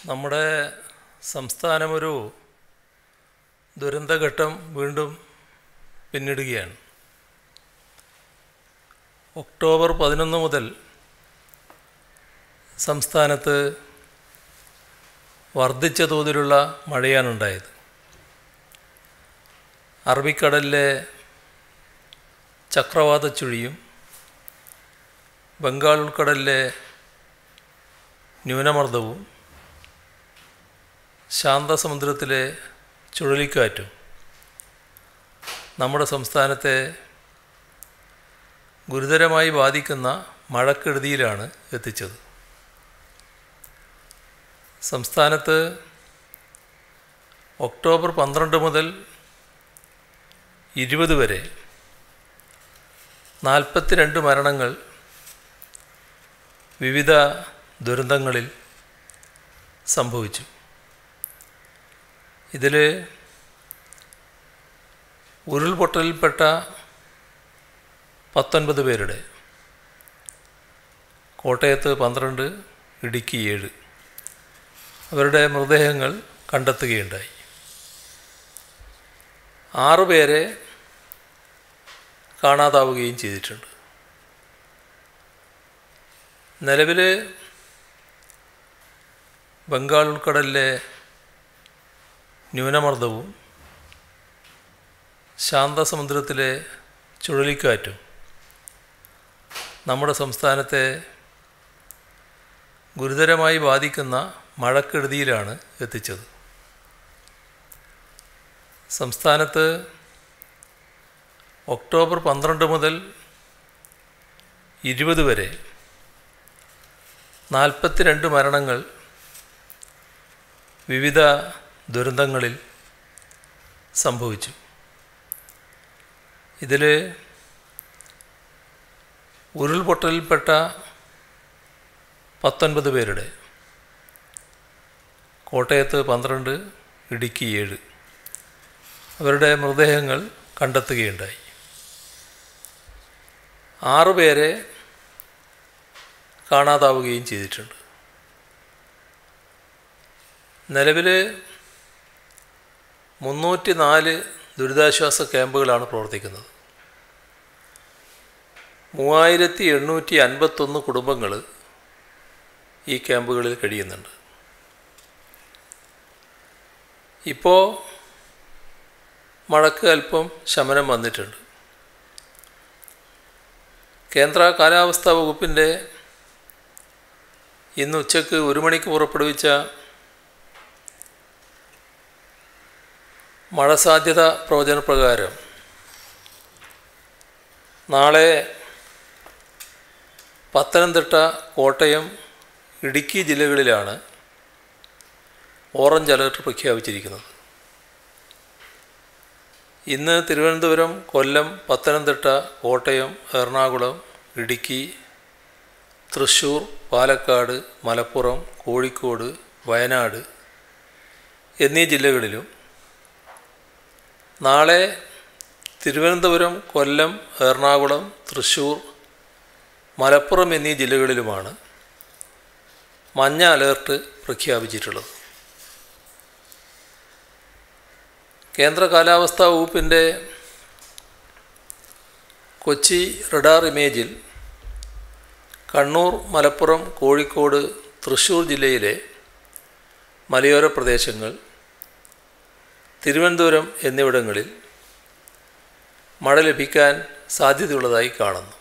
നമ്മുടെ സംസ്ഥാനമൊരു ദുരന്തഘട്ടം വീണ്ടും പിന്നിടുകയാണ് ഒക്ടോബർ പതിനൊന്ന് മുതൽ സംസ്ഥാനത്ത് വർദ്ധിച്ച തോതിലുള്ള മഴയാണ് ഉണ്ടായത് അറബിക്കടലിലെ ചക്രവാത ചുഴിയും ബംഗാൾ ഉൾക്കടലിലെ ന്യൂനമർദ്ദവും ശാന്തസമുദ്രത്തിലെ ചുഴലിക്കാറ്റും നമ്മുടെ സംസ്ഥാനത്തെ ഗുരുതരമായി ബാധിക്കുന്ന മഴക്കെടുതിയിലാണ് എത്തിച്ചത് സംസ്ഥാനത്ത് ഒക്ടോബർ പന്ത്രണ്ട് മുതൽ ഇരുപത് വരെ നാൽപ്പത്തിരണ്ട് മരണങ്ങൾ വിവിധ ദുരന്തങ്ങളിൽ സംഭവിച്ചു ഇതിൽ ഉരുൾപൊട്ടലിൽപ്പെട്ട പത്തൊൻപത് പേരുടെ കോട്ടയത്ത് പന്ത്രണ്ട് ഇടുക്കി ഏഴ് അവരുടെ മൃതദേഹങ്ങൾ കണ്ടെത്തുകയുണ്ടായി ആറുപേരെ കാണാതാവുകയും ചെയ്തിട്ടുണ്ട് നിലവിൽ ബംഗാൾ ഉൾക്കടലിലെ ന്യൂനമർദ്ദവും ശാന്തസമുദ്രത്തിലെ ചുഴലിക്കാറ്റും നമ്മുടെ സംസ്ഥാനത്തെ ഗുരുതരമായി ബാധിക്കുന്ന മഴക്കെടുതിയിലാണ് എത്തിച്ചത് സംസ്ഥാനത്ത് ഒക്ടോബർ പന്ത്രണ്ട് മുതൽ ഇരുപത് വരെ നാൽപ്പത്തിരണ്ട് മരണങ്ങൾ വിവിധ ദുരന്തങ്ങളിൽ സംഭവിച്ചു ഇതിൽ ഉരുൾപൊട്ടലിൽപ്പെട്ട പത്തൊൻപത് പേരുടെ കോട്ടയത്ത് പന്ത്രണ്ട് ഇടുക്കി ഏഴ് അവരുടെ മൃതദേഹങ്ങൾ കണ്ടെത്തുകയുണ്ടായി ആറുപേരെ കാണാതാവുകയും ചെയ്തിട്ടുണ്ട് നിലവിൽ മുന്നൂറ്റി നാല് ദുരിതാശ്വാസ ക്യാമ്പുകളാണ് പ്രവർത്തിക്കുന്നത് മൂവായിരത്തി എണ്ണൂറ്റി അൻപത്തൊന്ന് കുടുംബങ്ങൾ ഈ ക്യാമ്പുകളിൽ കഴിയുന്നുണ്ട് ഇപ്പോൾ മഴക്ക് അല്പം ശമനം വന്നിട്ടുണ്ട് കേന്ദ്ര കാലാവസ്ഥാ വകുപ്പിൻ്റെ ഇന്ന് ഉച്ചയ്ക്ക് ഒരു മണിക്ക് പുറപ്പെടുവിച്ച മഴ സാധ്യത പ്രവചനപ്രകാരം നാളെ പത്തനംതിട്ട കോട്ടയം ഇടുക്കി ജില്ലകളിലാണ് ഓറഞ്ച് അലർട്ട് പ്രഖ്യാപിച്ചിരിക്കുന്നത് ഇന്ന് തിരുവനന്തപുരം കൊല്ലം പത്തനംതിട്ട കോട്ടയം എറണാകുളം ഇടുക്കി തൃശ്ശൂർ പാലക്കാട് മലപ്പുറം കോഴിക്കോട് വയനാട് എന്നീ ജില്ലകളിലും നാളെ തിരുവനന്തപുരം കൊല്ലം എറണാകുളം തൃശ്ശൂർ മലപ്പുറം എന്നീ ജില്ലകളിലുമാണ് മഞ്ഞ അലേർട്ട് പ്രഖ്യാപിച്ചിട്ടുള്ളത് കേന്ദ്ര കാലാവസ്ഥാ വകുപ്പിൻ്റെ കൊച്ചി റഡാർ ഇമേജിൽ കണ്ണൂർ മലപ്പുറം കോഴിക്കോട് തൃശ്ശൂർ ജില്ലയിലെ മലയോര പ്രദേശങ്ങൾ തിരുവനന്തപുരം എന്നിവിടങ്ങളിൽ മഴ ലഭിക്കാൻ സാധ്യതയുള്ളതായി കാണുന്നു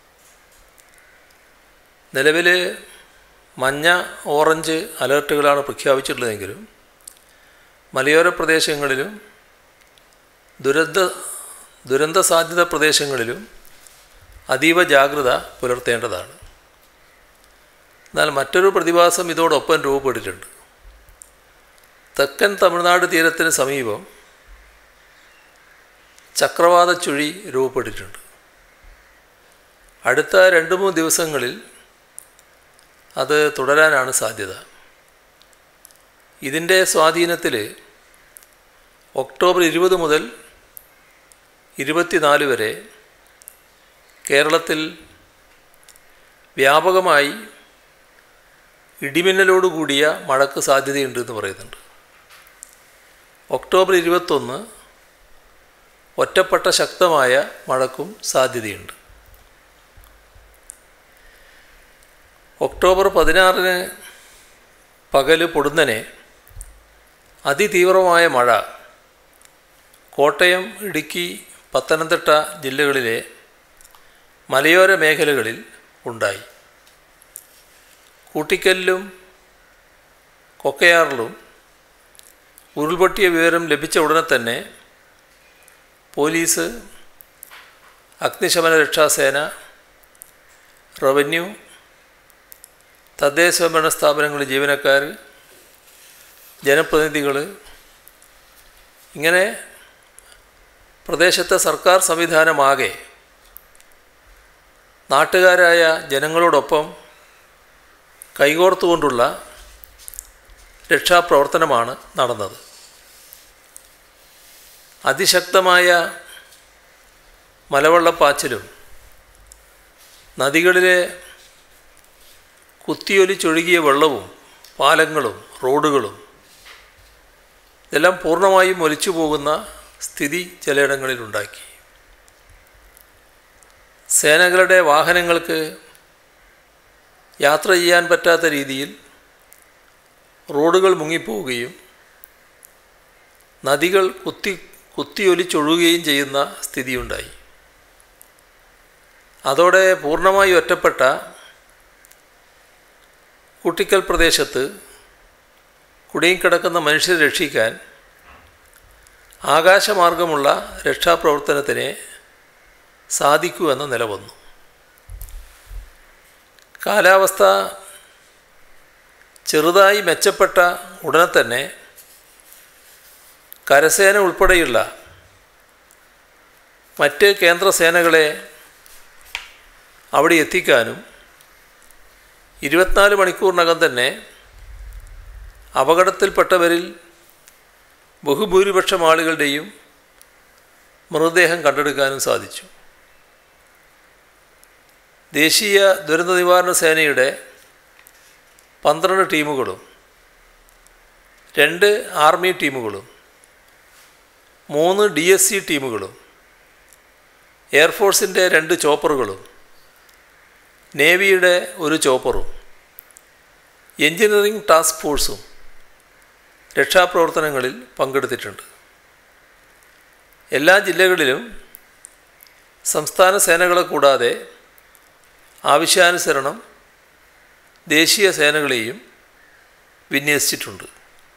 നിലവിൽ മഞ്ഞ ഓറഞ്ച് അലർട്ടുകളാണ് പ്രഖ്യാപിച്ചിട്ടുള്ളതെങ്കിലും മലയോര പ്രദേശങ്ങളിലും ദുരന്ത ദുരന്ത സാധ്യത പ്രദേശങ്ങളിലും അതീവ ജാഗ്രത പുലർത്തേണ്ടതാണ് എന്നാൽ മറ്റൊരു പ്രതിഭാസം ഇതോടൊപ്പം രൂപപ്പെട്ടിട്ടുണ്ട് തെക്കൻ തമിഴ്നാട് തീരത്തിന് സമീപം ചക്രവാത ചുഴി രൂപപ്പെട്ടിട്ടുണ്ട് അടുത്ത രണ്ട് മൂന്ന് ദിവസങ്ങളിൽ അത് തുടരാനാണ് സാധ്യത ഇതിൻ്റെ സ്വാധീനത്തിൽ ഒക്ടോബർ ഇരുപത് മുതൽ ഇരുപത്തിനാല് വരെ കേരളത്തിൽ വ്യാപകമായി ഇടിമിന്നലോട് കൂടിയ മഴക്ക് സാധ്യതയുണ്ട് എന്ന് പറയുന്നുണ്ട് ഒക്ടോബർ ഇരുപത്തൊന്ന് ഒറ്റപ്പെട്ട ശക്തമായ മഴക്കും സാധ്യതയുണ്ട് ഒക്ടോബർ പതിനാറിന് പകല് പൊടുന്നനെ അതിതീവ്രമായ മഴ കോട്ടയം ഇടുക്കി പത്തനംതിട്ട ജില്ലകളിലെ മലയോര മേഖലകളിൽ ഉണ്ടായി കൂട്ടിക്കല്ലും കൊക്കയാറിലും ഉരുൾപൊട്ടിയ വിവരം ലഭിച്ച ഉടനെ തന്നെ പോലീസ് അഗ്നിശമന രക്ഷാസേന റവന്യൂ തദ്ദേശ സ്വയംഭരണ സ്ഥാപനങ്ങളിലെ ജീവനക്കാർ ജനപ്രതിനിധികൾ ഇങ്ങനെ പ്രദേശത്തെ സർക്കാർ സംവിധാനമാകെ നാട്ടുകാരായ ജനങ്ങളോടൊപ്പം കൈകോർത്തുകൊണ്ടുള്ള രക്ഷാപ്രവർത്തനമാണ് നടന്നത് അതിശക്തമായ മലവെള്ളപ്പാച്ചിലും നദികളിലെ കുത്തിയൊലിച്ചൊഴുകിയ വെള്ളവും പാലങ്ങളും റോഡുകളും ഇതെല്ലാം പൂർണ്ണമായും ഒലിച്ചു പോകുന്ന സ്ഥിതി ചിലയിടങ്ങളിലുണ്ടാക്കി സേനകളുടെ വാഹനങ്ങൾക്ക് യാത്ര ചെയ്യാൻ പറ്റാത്ത രീതിയിൽ റോഡുകൾ മുങ്ങിപ്പോവുകയും നദികൾ കുത്തി കുത്തിയൊലിച്ചൊഴുകുകയും ചെയ്യുന്ന സ്ഥിതിയുണ്ടായി അതോടെ പൂർണ്ണമായി ഒറ്റപ്പെട്ട കുട്ടിക്കൽ പ്രദേശത്ത് കുടുങ്ങിക്കിടക്കുന്ന മനുഷ്യരെ രക്ഷിക്കാൻ ആകാശമാർഗമുള്ള രക്ഷാപ്രവർത്തനത്തിന് സാധിക്കൂ എന്ന നില വന്നു കാലാവസ്ഥ ചെറുതായി മെച്ചപ്പെട്ട ഉടനെ തന്നെ കരസേന ഉൾപ്പെടെയുള്ള മറ്റ് കേന്ദ്ര സേനകളെ അവിടെ എത്തിക്കാനും ഇരുപത്തിനാല് മണിക്കൂറിനകം തന്നെ അപകടത്തിൽപ്പെട്ടവരിൽ ബഹുഭൂരിപക്ഷം ആളുകളുടെയും മൃതദേഹം കണ്ടെടുക്കാനും സാധിച്ചു ദേശീയ ദുരന്ത നിവാരണ സേനയുടെ പന്ത്രണ്ട് ടീമുകളും രണ്ട് ആർമി ടീമുകളും മൂന്ന് ഡി എസ് സി ടീമുകളും എയർഫോഴ്സിൻ്റെ രണ്ട് ചോപ്പറുകളും നേവിയുടെ ഒരു ചോപ്പറും എഞ്ചിനീയറിംഗ് ടാസ്ക് ഫോഴ്സും രക്ഷാപ്രവർത്തനങ്ങളിൽ പങ്കെടുത്തിട്ടുണ്ട് എല്ലാ ജില്ലകളിലും സംസ്ഥാന സേനകളെ കൂടാതെ ആവശ്യാനുസരണം ദേശീയ സേനകളെയും വിന്യസിച്ചിട്ടുണ്ട്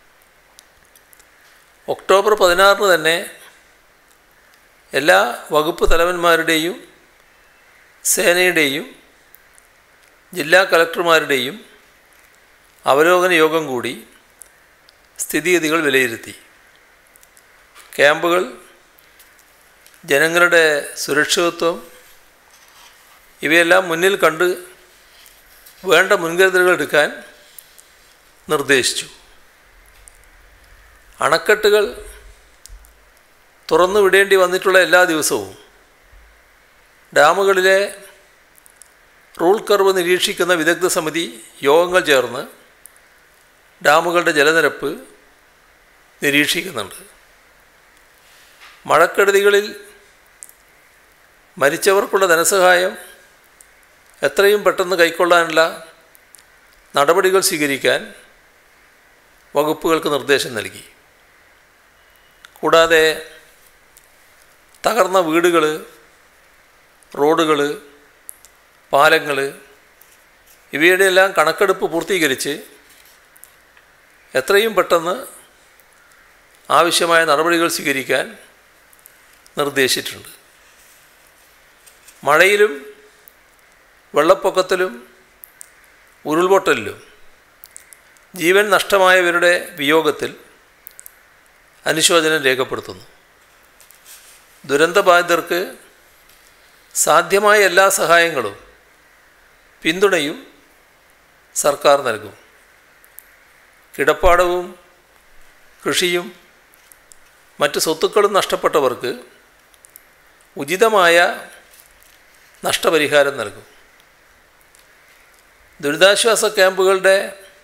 ഒക്ടോബർ പതിനാറിന് തന്നെ എല്ലാ വകുപ്പ് തലവന്മാരുടെയും സേനയുടെയും ജില്ലാ കലക്ടർമാരുടെയും അവലോകന യോഗം കൂടി സ്ഥിതിഗതികൾ വിലയിരുത്തി ക്യാമ്പുകൾ ജനങ്ങളുടെ സുരക്ഷിതത്വം ഇവയെല്ലാം മുന്നിൽ കണ്ട് വേണ്ട മുൻകരുതലുകൾ എടുക്കാൻ നിർദ്ദേശിച്ചു അണക്കെട്ടുകൾ തുറന്നു വിടേണ്ടി വന്നിട്ടുള്ള എല്ലാ ദിവസവും ഡാമുകളിലെ റൂൾ കർവ് നിരീക്ഷിക്കുന്ന വിദഗ്ധ സമിതി യോഗങ്ങൾ ചേർന്ന് ഡാമുകളുടെ ജലനിരപ്പ് നിരീക്ഷിക്കുന്നുണ്ട് മഴക്കെടുതികളിൽ മരിച്ചവർക്കുള്ള ധനസഹായം എത്രയും പെട്ടെന്ന് കൈക്കൊള്ളാനുള്ള നടപടികൾ സ്വീകരിക്കാൻ വകുപ്പുകൾക്ക് നിർദ്ദേശം നൽകി കൂടാതെ തകർന്ന വീടുകൾ റോഡുകൾ പാലങ്ങൾ ഇവയുടെയെല്ലാം കണക്കെടുപ്പ് പൂർത്തീകരിച്ച് എത്രയും പെട്ടെന്ന് ആവശ്യമായ നടപടികൾ സ്വീകരിക്കാൻ നിർദ്ദേശിച്ചിട്ടുണ്ട് മഴയിലും വെള്ളപ്പൊക്കത്തിലും ഉരുൾപൊട്ടലിലും ജീവൻ നഷ്ടമായവരുടെ വിയോഗത്തിൽ അനുശോചനം രേഖപ്പെടുത്തുന്നു ദുരന്തബാധിതർക്ക് സാധ്യമായ എല്ലാ സഹായങ്ങളും പിന്തുണയും സർക്കാർ നൽകും കിടപ്പാടവും കൃഷിയും മറ്റ് സ്വത്തുക്കളും നഷ്ടപ്പെട്ടവർക്ക് ഉചിതമായ നഷ്ടപരിഹാരം നൽകും ദുരിതാശ്വാസ ക്യാമ്പുകളുടെ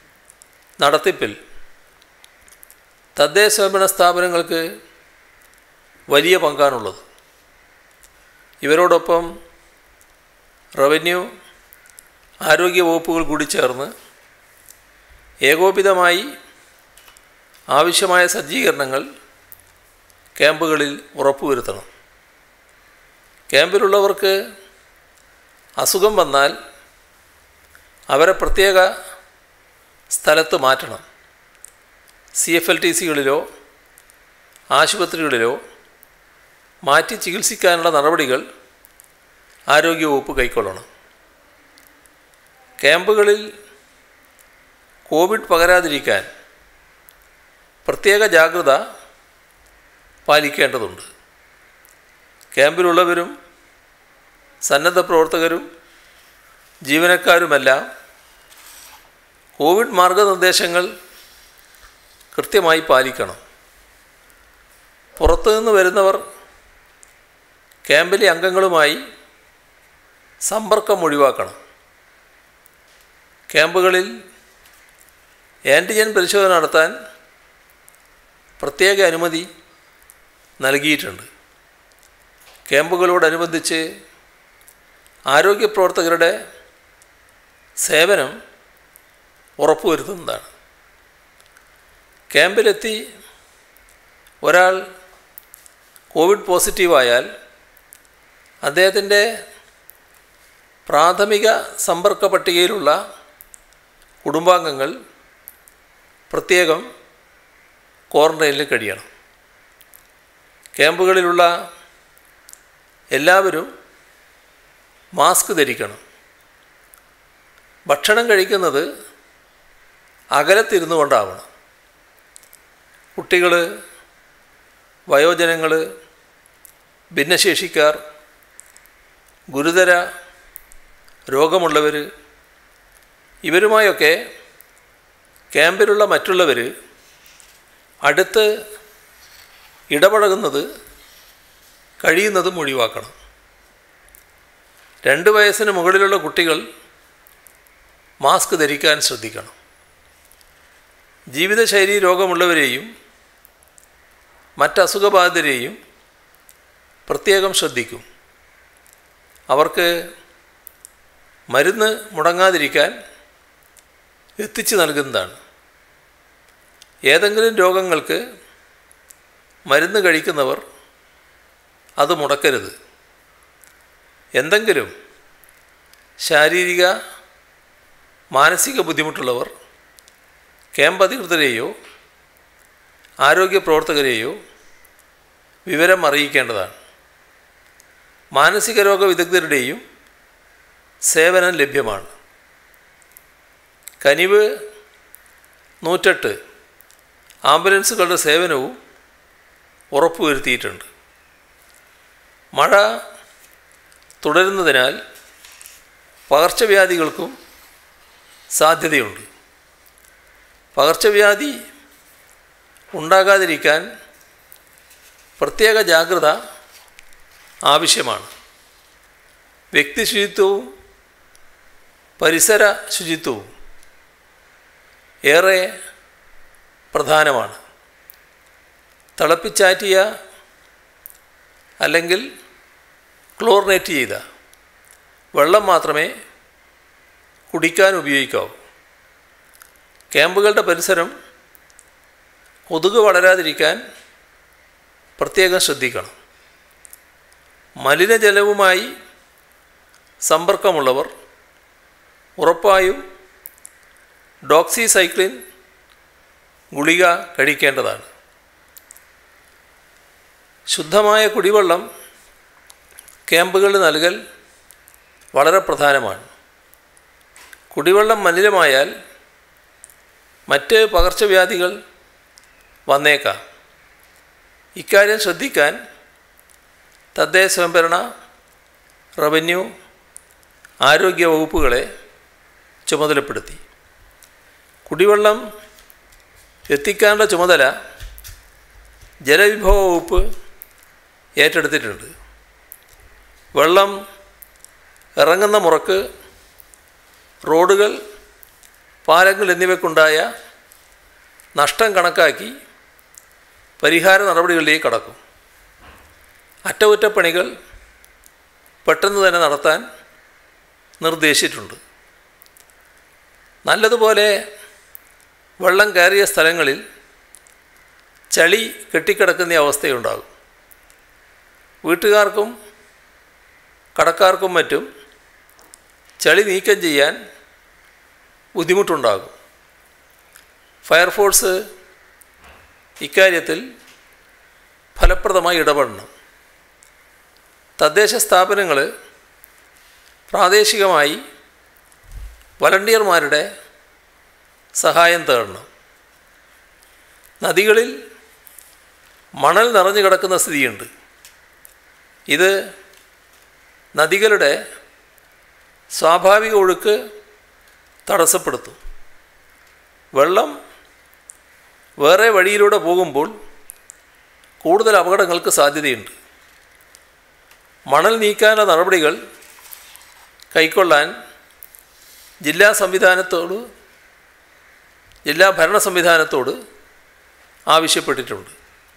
നടത്തിപ്പിൽ തദ്ദേശ സ്വയംഭരണ സ്ഥാപനങ്ങൾക്ക് വലിയ പങ്കാണുള്ളത് ഇവരോടൊപ്പം റവന്യൂ ആരോഗ്യ വകുപ്പുകൾ കൂടി ചേർന്ന് ഏകോപിതമായി ആവശ്യമായ സജ്ജീകരണങ്ങൾ ക്യാമ്പുകളിൽ ഉറപ്പുവരുത്തണം ക്യാമ്പിലുള്ളവർക്ക് അസുഖം വന്നാൽ അവരെ പ്രത്യേക സ്ഥലത്ത് മാറ്റണം സി എഫ് എൽ ടി സികളിലോ ആശുപത്രികളിലോ മാറ്റി ചികിത്സിക്കാനുള്ള നടപടികൾ ആരോഗ്യവകുപ്പ് കൈക്കൊള്ളണം ക്യാമ്പുകളിൽ കോവിഡ് പകരാതിരിക്കാൻ പ്രത്യേക ജാഗ്രത പാലിക്കേണ്ടതുണ്ട് ക്യാമ്പിലുള്ളവരും സന്നദ്ധ പ്രവർത്തകരും ജീവനക്കാരുമെല്ലാം കോവിഡ് മാർഗനിർദ്ദേശങ്ങൾ കൃത്യമായി പാലിക്കണം പുറത്തുനിന്ന് വരുന്നവർ ക്യാമ്പിലെ അംഗങ്ങളുമായി സമ്പർക്കം ഒഴിവാക്കണം ക്യാമ്പുകളിൽ ആൻറ്റിജൻ പരിശോധന നടത്താൻ പ്രത്യേക അനുമതി നൽകിയിട്ടുണ്ട് ക്യാമ്പുകളോടനുബന്ധിച്ച് ആരോഗ്യ പ്രവർത്തകരുടെ സേവനം ഉറപ്പുവരുത്തുന്നതാണ് ക്യാമ്പിലെത്തി ഒരാൾ കോവിഡ് പോസിറ്റീവായാൽ അദ്ദേഹത്തിൻ്റെ പ്രാഥമിക സമ്പർക്ക പട്ടികയിലുള്ള കുടുംബാംഗങ്ങൾ പ്രത്യേകം ക്വാറന്റൈനിൽ കഴിയണം ക്യാമ്പുകളിലുള്ള എല്ലാവരും മാസ്ക് ധരിക്കണം ഭക്ഷണം കഴിക്കുന്നത് അകലത്തിരുന്നു കൊണ്ടാവണം കുട്ടികൾ വയോജനങ്ങൾ ഭിന്നശേഷിക്കാർ ഗുരുതര രോഗമുള്ളവർ ഇവരുമായൊക്കെ ക്യാമ്പിലുള്ള മറ്റുള്ളവർ അടുത്ത് ഇടപഴകുന്നത് കഴിയുന്നതും ഒഴിവാക്കണം രണ്ട് വയസ്സിന് മുകളിലുള്ള കുട്ടികൾ മാസ്ക് ധരിക്കാൻ ശ്രദ്ധിക്കണം ജീവിതശൈലി രോഗമുള്ളവരെയും മറ്റസുഖബാധിതരെയും പ്രത്യേകം ശ്രദ്ധിക്കും അവർക്ക് മരുന്ന് മുടങ്ങാതിരിക്കാൻ എത്തിച്ചു നൽകുന്നതാണ് ഏതെങ്കിലും രോഗങ്ങൾക്ക് മരുന്ന് കഴിക്കുന്നവർ അത് മുടക്കരുത് എന്തെങ്കിലും ശാരീരിക മാനസിക ബുദ്ധിമുട്ടുള്ളവർ ക്യാമ്പ് അധികൃതരെയോ ആരോഗ്യ പ്രവർത്തകരെയോ വിവരം അറിയിക്കേണ്ടതാണ് മാനസിക രോഗ വിദഗ്ധരുടെയും സേവനം ലഭ്യമാണ് കനിവ് നൂറ്റെട്ട് ആംബുലൻസുകളുടെ സേവനവും ഉറപ്പുവരുത്തിയിട്ടുണ്ട് മഴ തുടരുന്നതിനാൽ പകർച്ചവ്യാധികൾക്കും സാധ്യതയുണ്ട് പകർച്ചവ്യാധി ഉണ്ടാകാതിരിക്കാൻ പ്രത്യേക ജാഗ്രത ആവശ്യമാണ് വ്യക്തി ശുചിത്വവും പരിസര ശുചിത്വവും ഏറെ പ്രധാനമാണ് തിളപ്പിച്ചാറ്റിയ അല്ലെങ്കിൽ ക്ലോറിനേറ്റ് ചെയ്ത വെള്ളം മാത്രമേ കുടിക്കാൻ ഉപയോഗിക്കാവൂ ക്യാമ്പുകളുടെ പരിസരം കൊതുക് വളരാതിരിക്കാൻ പ്രത്യേകം ശ്രദ്ധിക്കണം മലിനജലവുമായി സമ്പർക്കമുള്ളവർ ഉറപ്പായും ഡോക്സിസൈക്ലിൻ ഗുളിക കഴിക്കേണ്ടതാണ് ശുദ്ധമായ കുടിവെള്ളം ക്യാമ്പുകളിൽ നൽകൽ വളരെ പ്രധാനമാണ് കുടിവെള്ളം മലിനമായാൽ മറ്റ് പകർച്ചവ്യാധികൾ വന്നേക്കാം ഇക്കാര്യം ശ്രദ്ധിക്കാൻ തദ്ദേശ സ്വയംഭരണ റവന്യൂ ആരോഗ്യ വകുപ്പുകളെ ചുമതലപ്പെടുത്തി കുടിവെള്ളം എത്തിക്കാനുള്ള ചുമതല ജലവിഭവ വകുപ്പ് ഏറ്റെടുത്തിട്ടുണ്ട് വെള്ളം ഇറങ്ങുന്ന മുറക്ക് റോഡുകൾ പാലങ്ങൾ എന്നിവയ്ക്കുണ്ടായ നഷ്ടം കണക്കാക്കി പരിഹാര നടപടികളിലേക്ക് കടക്കും അറ്റകുറ്റപ്പണികൾ പെട്ടെന്ന് തന്നെ നടത്താൻ നിർദ്ദേശിച്ചിട്ടുണ്ട് നല്ലതുപോലെ വെള്ളം കയറിയ സ്ഥലങ്ങളിൽ ചളി കെട്ടിക്കിടക്കുന്ന അവസ്ഥയുണ്ടാകും വീട്ടുകാർക്കും കടക്കാർക്കും മറ്റും ചളി നീക്കം ചെയ്യാൻ ബുദ്ധിമുട്ടുണ്ടാകും ഫയർഫോഴ്സ് ഇക്കാര്യത്തിൽ ഫലപ്രദമായി ഇടപെടണം തദ്ദേശ സ്ഥാപനങ്ങൾ പ്രാദേശികമായി വളണ്ടിയർമാരുടെ സഹായം തേടണം നദികളിൽ മണൽ നിറഞ്ഞു കിടക്കുന്ന സ്ഥിതിയുണ്ട് ഇത് നദികളുടെ സ്വാഭാവിക ഒഴുക്ക് തടസ്സപ്പെടുത്തും വെള്ളം വേറെ വഴിയിലൂടെ പോകുമ്പോൾ കൂടുതൽ അപകടങ്ങൾക്ക് സാധ്യതയുണ്ട് മണൽ നീക്കാനുള്ള നടപടികൾ കൈക്കൊള്ളാൻ ജില്ലാ സംവിധാനത്തോട് ജില്ലാ ഭരണ സംവിധാനത്തോട് ആവശ്യപ്പെട്ടിട്ടുണ്ട്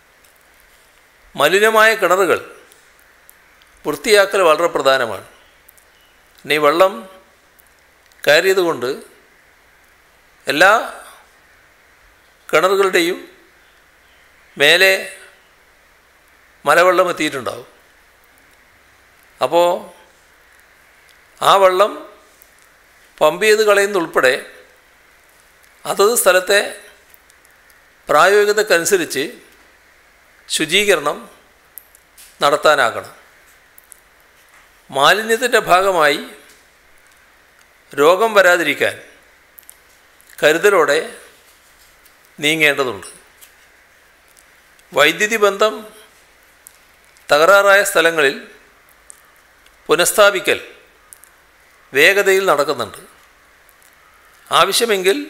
മലിനമായ കിണറുകൾ വൃത്തിയാക്കൽ വളരെ പ്രധാനമാണ് ഇനി വെള്ളം കയറിയതുകൊണ്ട് എല്ലാ കിണറുകളുടെയും മേലെ മലവെള്ളം എത്തിയിട്ടുണ്ടാവും അപ്പോൾ ആ വെള്ളം പമ്പ് ചെയ്ത് കളയുന്നുൾപ്പെടെ അതത് സ്ഥലത്തെ പ്രായോഗികതക്കനുസരിച്ച് ശുചീകരണം നടത്താനാകണം മാലിന്യത്തിൻ്റെ ഭാഗമായി രോഗം വരാതിരിക്കാൻ കരുതലോടെ നീങ്ങേണ്ടതുണ്ട് വൈദ്യുതി ബന്ധം തകരാറായ സ്ഥലങ്ങളിൽ പുനഃസ്ഥാപിക്കൽ വേഗതയിൽ നടക്കുന്നുണ്ട് ആവശ്യമെങ്കിൽ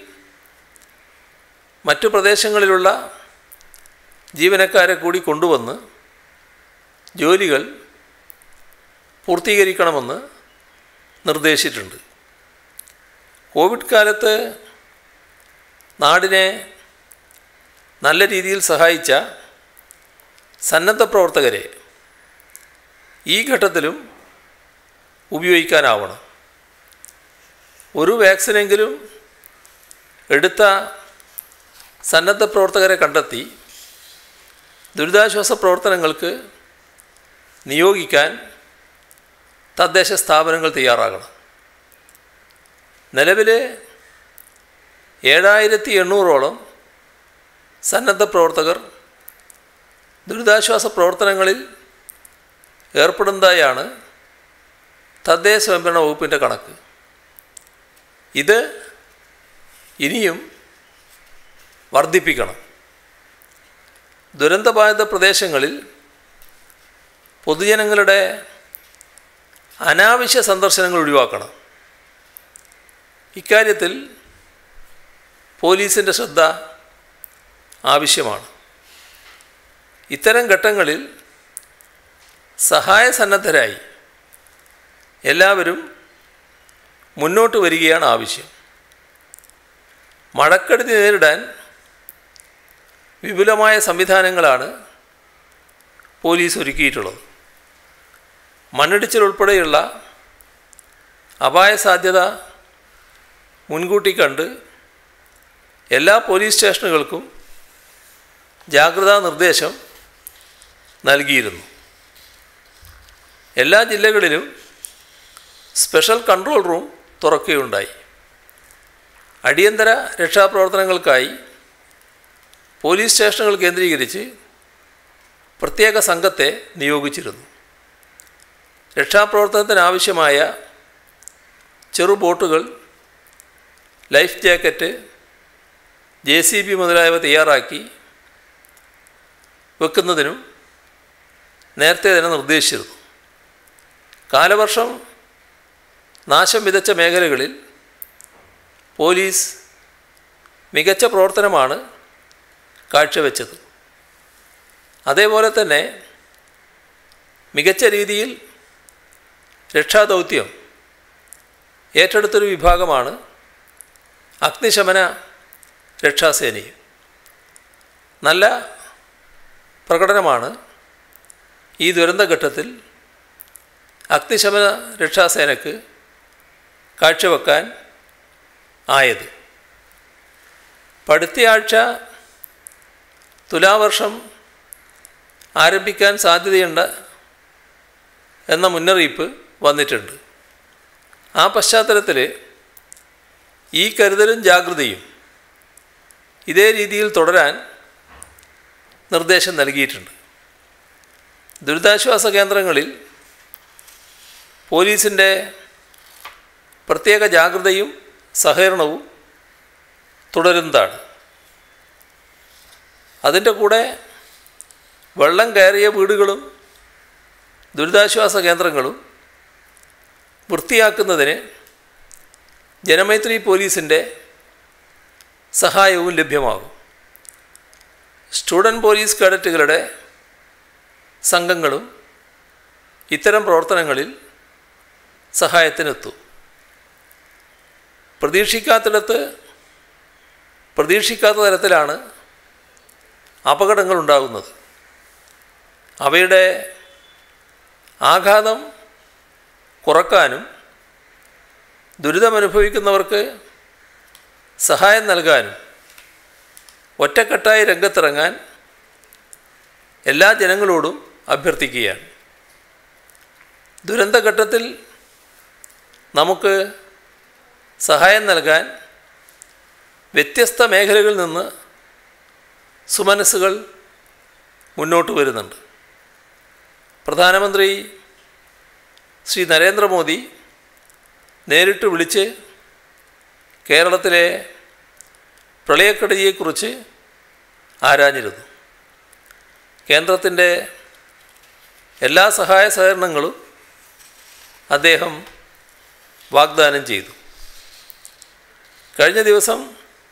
മറ്റു പ്രദേശങ്ങളിലുള്ള ജീവനക്കാരെ കൂടി കൊണ്ടുവന്ന് ജോലികൾ പൂർത്തീകരിക്കണമെന്ന് നിർദ്ദേശിച്ചിട്ടുണ്ട് കോവിഡ് കാലത്ത് നാടിനെ നല്ല രീതിയിൽ സഹായിച്ച സന്നദ്ധ പ്രവർത്തകരെ ഈ ഘട്ടത്തിലും ഉപയോഗിക്കാനാവണം ഒരു വാക്സിനെങ്കിലും എടുത്ത സന്നദ്ധ പ്രവർത്തകരെ കണ്ടെത്തി ദുരിതാശ്വാസ പ്രവർത്തനങ്ങൾക്ക് നിയോഗിക്കാൻ തദ്ദേശ സ്ഥാപനങ്ങൾ തയ്യാറാകണം നിലവിൽ ഏഴായിരത്തി എണ്ണൂറോളം സന്നദ്ധ പ്രവർത്തകർ ദുരിതാശ്വാസ പ്രവർത്തനങ്ങളിൽ ഏർപ്പെടുന്നതായാണ് തദ്ദേശ സ്വയംഭരണ വകുപ്പിൻ്റെ കണക്ക് ഇത് ഇനിയും വർദ്ധിപ്പിക്കണം ദുരന്തബാധിത പ്രദേശങ്ങളിൽ പൊതുജനങ്ങളുടെ അനാവശ്യ സന്ദർശനങ്ങൾ ഒഴിവാക്കണം ഇക്കാര്യത്തിൽ പോലീസിൻ്റെ ശ്രദ്ധ ആവശ്യമാണ് ഇത്തരം ഘട്ടങ്ങളിൽ സഹായ സന്നദ്ധരായി എല്ലാവരും മുന്നോട്ട് വരികയാണ് ആവശ്യം മഴക്കെടുതി നേരിടാൻ വിപുലമായ സംവിധാനങ്ങളാണ് പോലീസ് ഒരുക്കിയിട്ടുള്ളത് മണ്ണിടിച്ചിൽ ഉൾപ്പെടെയുള്ള അപായ സാധ്യത മുൻകൂട്ടി കണ്ട് എല്ലാ പോലീസ് സ്റ്റേഷനുകൾക്കും ജാഗ്രതാ നിർദ്ദേശം നൽകിയിരുന്നു എല്ലാ ജില്ലകളിലും സ്പെഷ്യൽ കൺട്രോൾ റൂം തുറക്കുകയുണ്ടായി അടിയന്തര രക്ഷാപ്രവർത്തനങ്ങൾക്കായി പോലീസ് സ്റ്റേഷനുകൾ കേന്ദ്രീകരിച്ച് പ്രത്യേക സംഘത്തെ നിയോഗിച്ചിരുന്നു രക്ഷാപ്രവർത്തനത്തിനാവശ്യമായ ചെറു ബോട്ടുകൾ life jacket J C B മുതലായവ തയ്യാറാക്കി വെക്കുന്നതിനും നേരത്തെ തന്നെ നിർദ്ദേശിച്ചിരുന്നു കാലവർഷം നാശം വിതച്ച മേഖലകളിൽ പോലീസ് മികച്ച പ്രവർത്തനമാണ് കാഴ്ചവെച്ചത് അതേപോലെ തന്നെ മികച്ച രീതിയിൽ രക്ഷാദൗത്യം ഏറ്റെടുത്തൊരു വിഭാഗമാണ് അഗ്നിശമന രക്ഷാസേനയും നല്ല പ്രകടനമാണ് ഈ ദുരന്തഘട്ടത്തിൽ അഗ്നിശമന രക്ഷാസേനയ്ക്ക് കാഴ്ചവെക്കാൻ ആയത് പടുത്തയാഴ്ച തുലാവർഷം ആരംഭിക്കാൻ സാധ്യതയുണ്ട് എന്ന മുന്നറിയിപ്പ് വന്നിട്ടുണ്ട് ആ പശ്ചാത്തലത്തിൽ ഈ കരുതലും ജാഗ്രതയും ഇതേ രീതിയിൽ തുടരാൻ നിർദ്ദേശം നൽകിയിട്ടുണ്ട് ദുരിതാശ്വാസ കേന്ദ്രങ്ങളിൽ പോലീസിൻ്റെ പ്രത്യേക ജാഗ്രതയും സഹകരണവും തുടരുന്നതാണ് അതിൻ്റെ കൂടെ വെള്ളം കയറിയ വീടുകളും ദുരിതാശ്വാസ കേന്ദ്രങ്ങളും വൃത്തിയാക്കുന്നതിന് ജനമൈത്രി പോലീസിൻ്റെ സഹായവും ലഭ്യമാകും സ്റ്റുഡൻറ്റ് പോലീസ് കേഡറ്റുകളുടെ സംഘങ്ങളും ഇത്തരം പ്രവർത്തനങ്ങളിൽ സഹായത്തിനെത്തും പ്രതീക്ഷിക്കാത്തിടത്ത് പ്രതീക്ഷിക്കാത്ത തരത്തിലാണ് അപകടങ്ങൾ ഉണ്ടാകുന്നത് അവയുടെ ആഘാതം കുറക്കാനും ദുരിതമനുഭവിക്കുന്നവർക്ക് സഹായം നൽകാനും ഒറ്റക്കെട്ടായി രംഗത്തിറങ്ങാൻ എല്ലാ ജനങ്ങളോടും അഭ്യർത്ഥിക്കുകയാണ് ദുരന്തഘട്ടത്തിൽ നമുക്ക് സഹായം നൽകാൻ വ്യത്യസ്ത മേഖലകളിൽ നിന്ന് സുമനസ്സുകൾ മുന്നോട്ട് വരുന്നുണ്ട് പ്രധാനമന്ത്രി ശ്രീ നരേന്ദ്രമോദി നേരിട്ട് വിളിച്ച് കേരളത്തിലെ പ്രളയക്കെടുതിയെക്കുറിച്ച് ആരാഞ്ഞിരുന്നു കേന്ദ്രത്തിൻ്റെ എല്ലാ സഹായ സഹകരണങ്ങളും അദ്ദേഹം വാഗ്ദാനം ചെയ്തു കഴിഞ്ഞ ദിവസം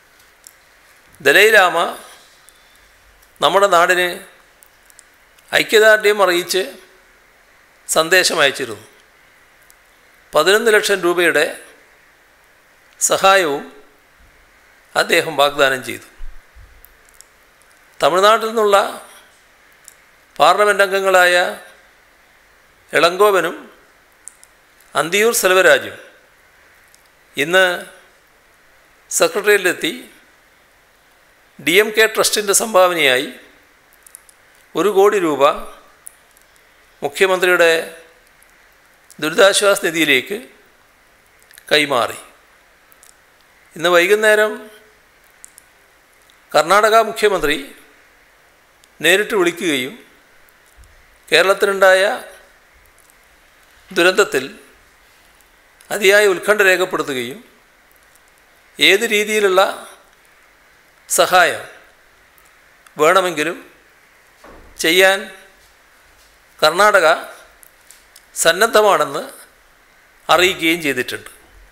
ദലൈലാമ നമ്മുടെ നാടിന് ഐക്യദാർഢ്യം അറിയിച്ച് സന്ദേശം അയച്ചിരുന്നു പതിനൊന്ന് ലക്ഷം രൂപയുടെ സഹായവും അദ്ദേഹം വാഗ്ദാനം ചെയ്തു തമിഴ്നാട്ടിൽ നിന്നുള്ള പാർലമെൻ്റ് അംഗങ്ങളായ ഇളങ്കോവനും അന്തിയൂർ സെൽവരാജും ഇന്ന് സെക്രട്ടറിയിലെത്തി ഡി എം കെ ട്രസ്റ്റിൻ്റെ സംഭാവനയായി ഒരു കോടി രൂപ മുഖ്യമന്ത്രിയുടെ ദുരിതാശ്വാസ നിധിയിലേക്ക് കൈമാറി ഇന്ന് വൈകുന്നേരം കർണാടക മുഖ്യമന്ത്രി നേരിട്ട് വിളിക്കുകയും കേരളത്തിലുണ്ടായ ദുരന്തത്തിൽ അതിയായ ഉത്കണ്ഠ രേഖപ്പെടുത്തുകയും ഏത് രീതിയിലുള്ള സഹായം വേണമെങ്കിലും ചെയ്യാൻ കർണാടക സന്നദ്ധമാണെന്ന് അറിയിക്കുകയും ചെയ്തിട്ടുണ്ട്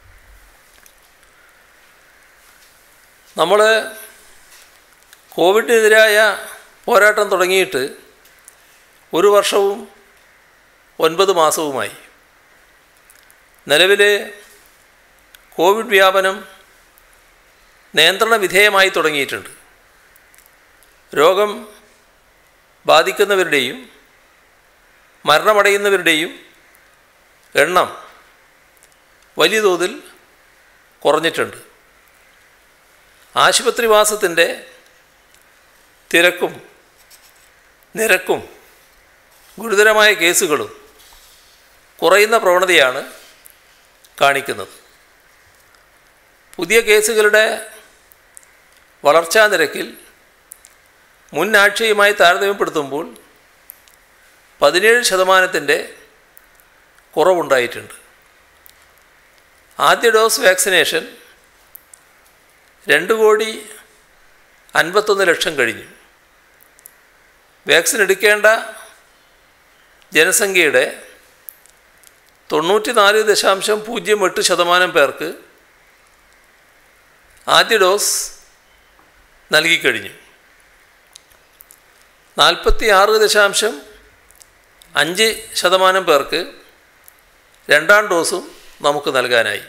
നമ്മൾ കോവിഡിനെതിരായ പോരാട്ടം തുടങ്ങിയിട്ട് ഒരു വർഷവും ഒൻപത് മാസവുമായി നിലവിൽ കോവിഡ് വ്യാപനം നിയന്ത്രണ വിധേയമായി തുടങ്ങിയിട്ടുണ്ട് രോഗം ബാധിക്കുന്നവരുടെയും മരണമടയുന്നവരുടെയും എണ്ണം വലിയ തോതിൽ കുറഞ്ഞിട്ടുണ്ട് ആശുപത്രിവാസത്തിൻ്റെ തിരക്കും നിരക്കും ഗുരുതരമായ കേസുകളും കുറയുന്ന പ്രവണതയാണ് കാണിക്കുന്നത് പുതിയ കേസുകളുടെ വളർച്ചാ നിരക്കിൽ മുൻ ആഴ്ചയുമായി താരതമ്യപ്പെടുത്തുമ്പോൾ പതിനേഴ് ശതമാനത്തിൻ്റെ കുറവുണ്ടായിട്ടുണ്ട് ആദ്യ ഡോസ് വാക്സിനേഷൻ രണ്ട് കോടി അൻപത്തൊന്ന് ലക്ഷം കഴിഞ്ഞു വാക്സിൻ എടുക്കേണ്ട ജനസംഖ്യയുടെ തൊണ്ണൂറ്റി നാല് ദശാംശം പൂജ്യം എട്ട് ശതമാനം പേർക്ക് ആദ്യ ഡോസ് നൽകിക്കഴിഞ്ഞു നാൽപ്പത്തി ആറ് ദശാംശം അഞ്ച് ശതമാനം പേർക്ക് രണ്ടാം ഡോസും നമുക്ക് നൽകാനായി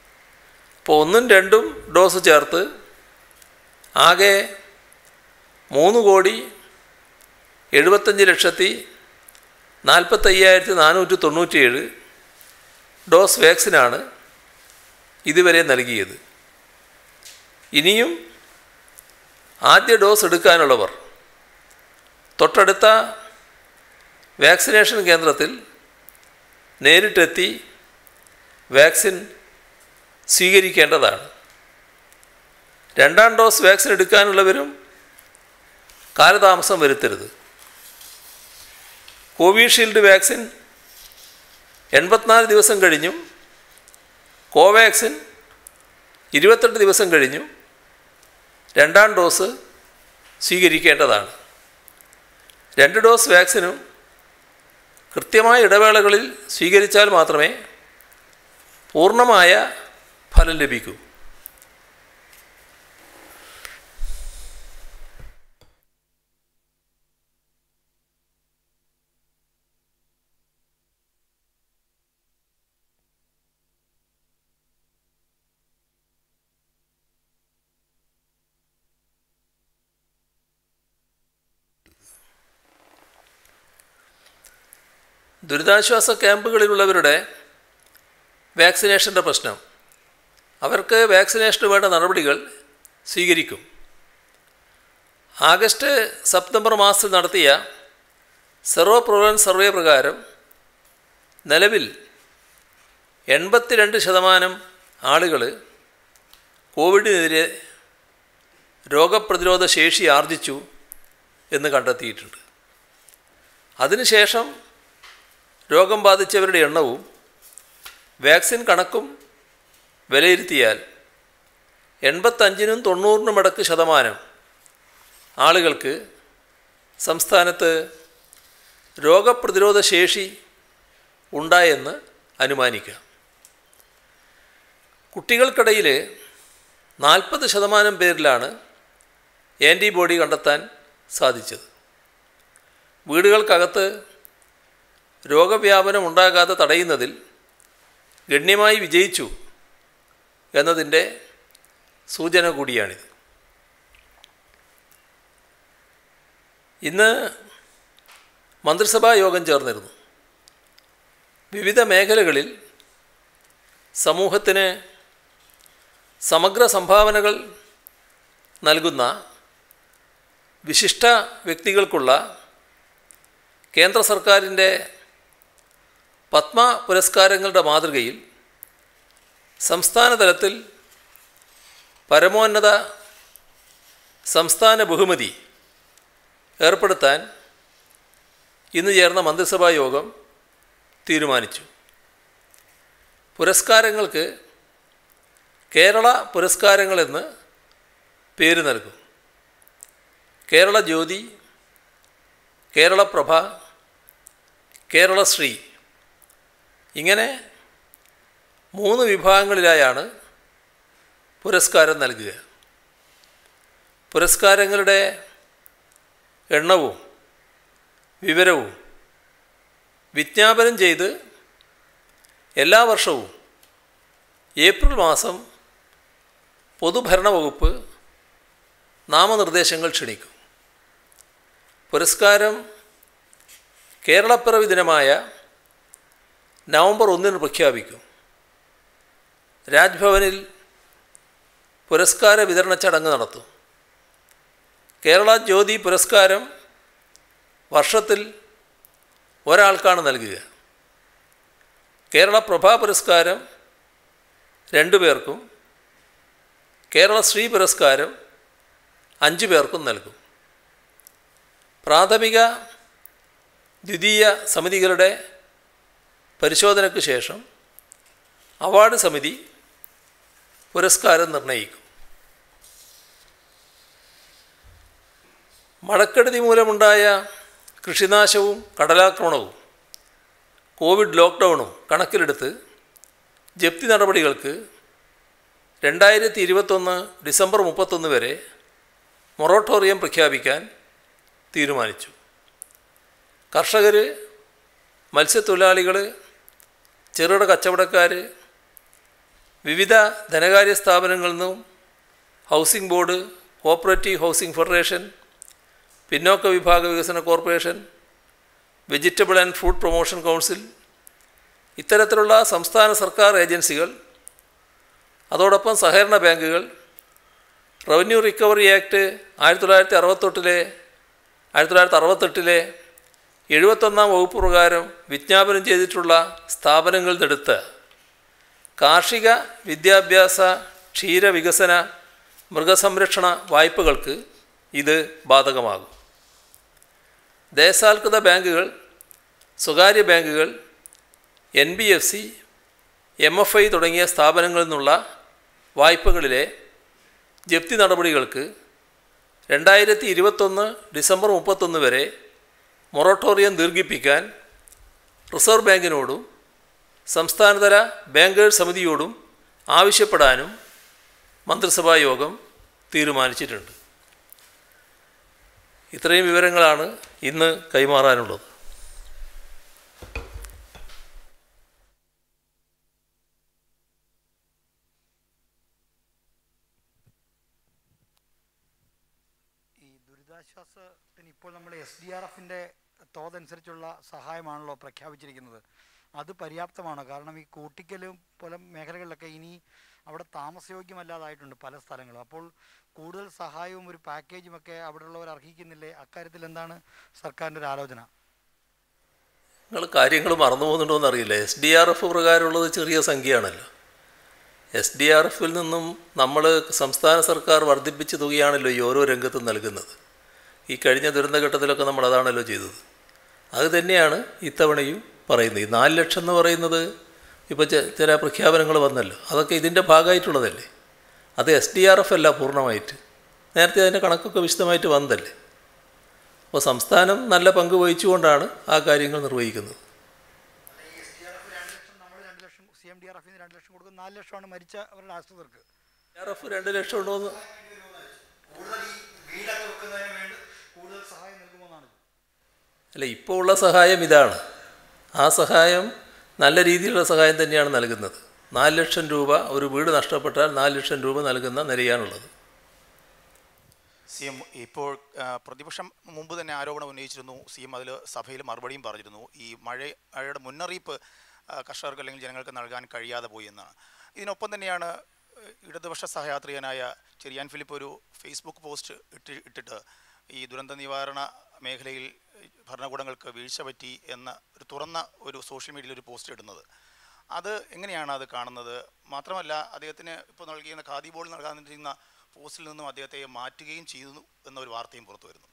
അപ്പോൾ ഒന്നും രണ്ടും ഡോസ് ചേർത്ത് ആകെ മൂന്ന് കോടി എഴുപത്തഞ്ച് ലക്ഷത്തി നാൽപ്പത്തയ്യായിരത്തി നാനൂറ്റി തൊണ്ണൂറ്റിയേഴ് ഡോസ് വാക്സിനാണ് ഇതുവരെ നൽകിയത് ഇനിയും ആദ്യ ഡോസ് എടുക്കാനുള്ളവർ തൊട്ടടുത്ത വാക്സിനേഷൻ കേന്ദ്രത്തിൽ നേരിട്ടെത്തി വാക്സിൻ സ്വീകരിക്കേണ്ടതാണ് രണ്ടാം ഡോസ് വാക്സിൻ എടുക്കാനുള്ളവരും കാലതാമസം വരുത്തരുത് കോവിഷീൽഡ് വാക്സിൻ എൺപത്തിനാല് ദിവസം കഴിഞ്ഞും കോവാക്സിൻ ഇരുപത്തെട്ട് ദിവസം കഴിഞ്ഞും രണ്ടാം ഡോസ് സ്വീകരിക്കേണ്ടതാണ് രണ്ട് ഡോസ് വാക്സിനും കൃത്യമായ ഇടവേളകളിൽ സ്വീകരിച്ചാൽ മാത്രമേ പൂർണ്ണമായ ഫലം ലഭിക്കൂ ദുരിതാശ്വാസ ക്യാമ്പുകളിലുള്ളവരുടെ വാക്സിനേഷൻ്റെ പ്രശ്നം അവർക്ക് വാക്സിനേഷന് വേണ്ട നടപടികൾ സ്വീകരിക്കും ആഗസ്റ്റ് സെപ്റ്റംബർ മാസത്തിൽ നടത്തിയ സെറോ പ്രിവലൻസ് സർവേ പ്രകാരം നിലവിൽ എൺപത്തിരണ്ട് ശതമാനം ആളുകൾ കോവിഡിനെതിരെ രോഗപ്രതിരോധ ശേഷി ആർജിച്ചു എന്ന് കണ്ടെത്തിയിട്ടുണ്ട് അതിനുശേഷം രോഗം ബാധിച്ചവരുടെ എണ്ണവും വാക്സിൻ കണക്കും വിലയിരുത്തിയാൽ എൺപത്തഞ്ചിനും തൊണ്ണൂറിനും ഇടക്ക് ശതമാനം ആളുകൾക്ക് സംസ്ഥാനത്ത് രോഗപ്രതിരോധ ശേഷി ഉണ്ടായെന്ന് അനുമാനിക്കാം കുട്ടികൾക്കിടയിൽ നാൽപ്പത് ശതമാനം പേരിലാണ് ആൻറ്റിബോഡി കണ്ടെത്താൻ സാധിച്ചത് വീടുകൾക്കകത്ത് രോഗവ്യാപനം ഉണ്ടാകാതെ തടയുന്നതിൽ ഗണ്യമായി വിജയിച്ചു എന്നതിൻ്റെ സൂചന കൂടിയാണിത് ഇന്ന് മന്ത്രിസഭാ യോഗം ചേർന്നിരുന്നു വിവിധ മേഖലകളിൽ സമൂഹത്തിന് സമഗ്ര സംഭാവനകൾ നൽകുന്ന വിശിഷ്ട വ്യക്തികൾക്കുള്ള കേന്ദ്ര സർക്കാരിൻ്റെ പത്മ പുരസ്കാരങ്ങളുടെ മാതൃകയിൽ സംസ്ഥാന തലത്തിൽ പരമോന്നത സംസ്ഥാന ബഹുമതി ഏർപ്പെടുത്താൻ ഇന്ന് ചേർന്ന മന്ത്രിസഭാ യോഗം തീരുമാനിച്ചു പുരസ്കാരങ്ങൾക്ക് കേരള പുരസ്കാരങ്ങളെന്ന് പേര് നൽകും കേരള ജ്യോതി കേരളപ്രഭ കേരളശ്രീ ഇങ്ങനെ മൂന്ന് വിഭാഗങ്ങളിലായാണ് പുരസ്കാരം നൽകുക പുരസ്കാരങ്ങളുടെ എണ്ണവും വിവരവും വിജ്ഞാപനം ചെയ്ത് എല്ലാ വർഷവും ഏപ്രിൽ മാസം പൊതുഭരണ വകുപ്പ് നാമനിർദ്ദേശങ്ങൾ ക്ഷണിക്കും പുരസ്കാരം കേരളപ്പിറവി ദിനമായ നവംബർ ഒന്നിന് പ്രഖ്യാപിക്കും രാജ്ഭവനിൽ പുരസ്കാര വിതരണ ചടങ്ങ് നടത്തും കേരള ജ്യോതി പുരസ്കാരം വർഷത്തിൽ ഒരാൾക്കാണ് നൽകുക കേരള പ്രഭാ പുരസ്കാരം രണ്ടു പേർക്കും കേരള ശ്രീ പുരസ്കാരം അഞ്ച് പേർക്കും നൽകും പ്രാഥമിക ദ്വിതീയ സമിതികളുടെ പരിശോധനയ്ക്ക് ശേഷം അവാർഡ് സമിതി പുരസ്കാരം നിർണയിക്കും മഴക്കെടുതി മൂലമുണ്ടായ കൃഷിനാശവും കടലാക്രമണവും കോവിഡ് ലോക്ക്ഡൗണും കണക്കിലെടുത്ത് ജപ്തി നടപടികൾക്ക് രണ്ടായിരത്തി ഇരുപത്തൊന്ന് ഡിസംബർ മുപ്പത്തൊന്ന് വരെ മൊറട്ടോറിയം പ്രഖ്യാപിക്കാൻ തീരുമാനിച്ചു കർഷകർ മത്സ്യത്തൊഴിലാളികൾ ചെറുകിട കച്ചവടക്കാർ വിവിധ ധനകാര്യ സ്ഥാപനങ്ങളിൽ നിന്നും housing board cooperative housing federation പിന്നോക്ക വിഭാഗ വികസന corporation vegetable and food promotion council ഇത്തരത്തിലുള്ള സംസ്ഥാന സർക്കാർ ഏജൻസികൾ അതോടൊപ്പം സഹകരണ ബാങ്കുകൾ റവന്യൂ റിക്കവറി ആക്ട് ആയിരത്തി തൊള്ളായിരത്തി അറുപത്തെട്ടിലെ ആയിരത്തി തൊള്ളായിരത്തി അറുപത്തെട്ടിലെ എഴുപത്തൊന്നാം വകുപ്പ് പ്രകാരം വിജ്ഞാപനം ചെയ്തിട്ടുള്ള സ്ഥാപനങ്ങളിൽ നിന്നെടുത്ത് കാർഷിക വിദ്യാഭ്യാസ ക്ഷീരവികസന മൃഗസംരക്ഷണ വായ്പകൾക്ക് ഇത് ബാധകമാകും ദേശാൽകൃത ബാങ്കുകൾ സ്വകാര്യ ബാങ്കുകൾ N B F C M F I തുടങ്ങിയ സ്ഥാപനങ്ങളിൽ നിന്നുള്ള വായ്പകളിലെ ജപ്തി നടപടികൾക്ക് രണ്ടായിരത്തി ഇരുപത്തൊന്ന് ഡിസംബർ മുപ്പത്തൊന്ന് വരെ മൊറട്ടോറിയം ദീർഘിപ്പിക്കാൻ റിസർവ് ബാങ്കിനോടും സംസ്ഥാനതല ബാങ്കേഴ്സ് സമിതിയോടും ആവശ്യപ്പെടാനും മന്ത്രിസഭാ യോഗം തീരുമാനിച്ചിട്ടുണ്ട് ഇത്രയും വിവരങ്ങളാണ് ഇന്ന് കൈമാറാനുള്ളത് ഈ ദുരിതാശ്വാസത്തിന് ഇപ്പോൾ നമ്മൾ എസ് ഡി ആർ എഫിൻ്റെ തോതനുസരിച്ചുള്ള സഹായമാണല്ലോ പ്രഖ്യാപിച്ചിരിക്കുന്നത് അത് പര്യാപ്തമാണ് കാരണം ഈ കൂട്ടിക്കലും പോലെ മേഖലകളിലൊക്കെ ഇനി അവിടെ താമസയോഗ്യമല്ലാതായിട്ടുണ്ട് പല സ്ഥലങ്ങളും അപ്പോൾ കൂടുതൽ സഹായവും ഒരു പാക്കേജും ഒക്കെ അവിടെയുള്ളവർ അർഹിക്കുന്നില്ലേ അക്കാര്യത്തിൽ എന്താണ് സർക്കാരിൻ്റെ ഒരു ആലോചന നിങ്ങൾ കാര്യങ്ങൾ മറന്നു പോകുന്നുണ്ടോയെന്ന് അറിയില്ല എസ് ഡി ആർ എഫ് പ്രകാരമുള്ളത് ചെറിയ സംഖ്യയാണല്ലോ എസ് ഡി ആർ എഫിൽ നിന്നും നമ്മൾ സംസ്ഥാന സർക്കാർ വർദ്ധിപ്പിച്ച തുകയാണല്ലോ ഈ ഓരോ രംഗത്തും നൽകുന്നത് ഈ കഴിഞ്ഞ ദുരന്തഘട്ടത്തിലൊക്കെ നമ്മൾ അതാണല്ലോ ചെയ്തത് അത് തന്നെയാണ് ഇത്തവണയും പറയുന്നത് ഈ നാല് ലക്ഷം എന്ന് പറയുന്നത് ഇപ്പോൾ ചെ- ചില പ്രഖ്യാപനങ്ങൾ വന്നല്ലോ അതൊക്കെ ഇതിൻ്റെ ഭാഗമായിട്ടുള്ളതല്ലേ അത് എസ് ഡി ആർ എഫ് അല്ല പൂർണ്ണമായിട്ട് നേരത്തെ അതിൻ്റെ കണക്കൊക്കെ വിശദമായിട്ട് വന്നതല്ലേ അപ്പോൾ സംസ്ഥാനം നല്ല പങ്ക് വഹിച്ചുകൊണ്ടാണ് ആ കാര്യങ്ങൾ നിർവഹിക്കുന്നത് എസ് ഡി ആർ എഫ് രണ്ട് ലക്ഷം നമ്മൾ രണ്ട് ലക്ഷം സി എം ഡി ആർ എഫിന് രണ്ട് ലക്ഷം കൊടുക്കും നാല് ലക്ഷമാണ് മരിച്ച അവരുടെ ആശ്രിതർക്ക് ആർ എഫ് രണ്ട് ലക്ഷം ഉണ്ടോ എന്ന് കൂടുതൽ ഈ വീടൊക്കെ വെക്കുന്നതിന് വേണ്ടി കൂടുതൽ സഹായം നൽകുമെന്നാണ് അല്ല ഇപ്പോൾ ഉള്ള സഹായം ഇതാണ് ആ സഹായം നല്ല രീതിയിലുള്ള സഹായം തന്നെയാണ് നൽകുന്നത് നാല് ലക്ഷം രൂപ ഒരു വീട് നഷ്ടപ്പെട്ടാൽ നാല് ലക്ഷം രൂപ നൽകുന്ന നിലയാണുള്ളത് സി എം ഇപ്പോൾ ആ, പ്രതിപക്ഷം മുമ്പ് തന്നെ ആരോപണം ഉന്നയിച്ചിരുന്നു സി എം അതിൽ സഭയിൽ മറുപടിയും പറഞ്ഞിരുന്നു ഈ മഴ മഴയുടെ മുന്നറിയിപ്പ് ആ, കർഷകർക്ക് അല്ലെങ്കിൽ ജനങ്ങൾക്ക് നൽകാൻ കഴിയാതെ പോയി എന്നാണ് ഇതിനൊപ്പം തന്നെയാണ് ഏഹ്, ഇടതുപക്ഷ സഹയാത്രികനായ ചെറിയാൻ ഫിലിപ്പ് ഒരു ഫേസ്ബുക്ക് പോസ്റ്റ് ഇട്ട് ഇട്ടിട്ട് ഈ ദുരന്ത നിവാരണ മേഖലയിൽ ഏഹ്, ഭരണകൂടങ്ങൾക്ക് വീഴ്ച പറ്റി എന്ന ഒരു തുറന്ന ഒരു സോഷ്യൽ മീഡിയയിൽ ഒരു പോസ്റ്റ് ഇടുന്നത് അത് എങ്ങനെയാണ് അത് കാണുന്നത് മാത്രമല്ല അദ്ദേഹത്തിന് ഇപ്പോൾ നൽകിയിരുന്ന ഖാദി ബോൾ നൽകാനിരുന്ന പോസ്റ്റിൽ നിന്നും അദ്ദേഹത്തെ മാറ്റുകയും ചെയ്തു എന്നൊരു വാർത്തയും പുറത്തു വരുന്നു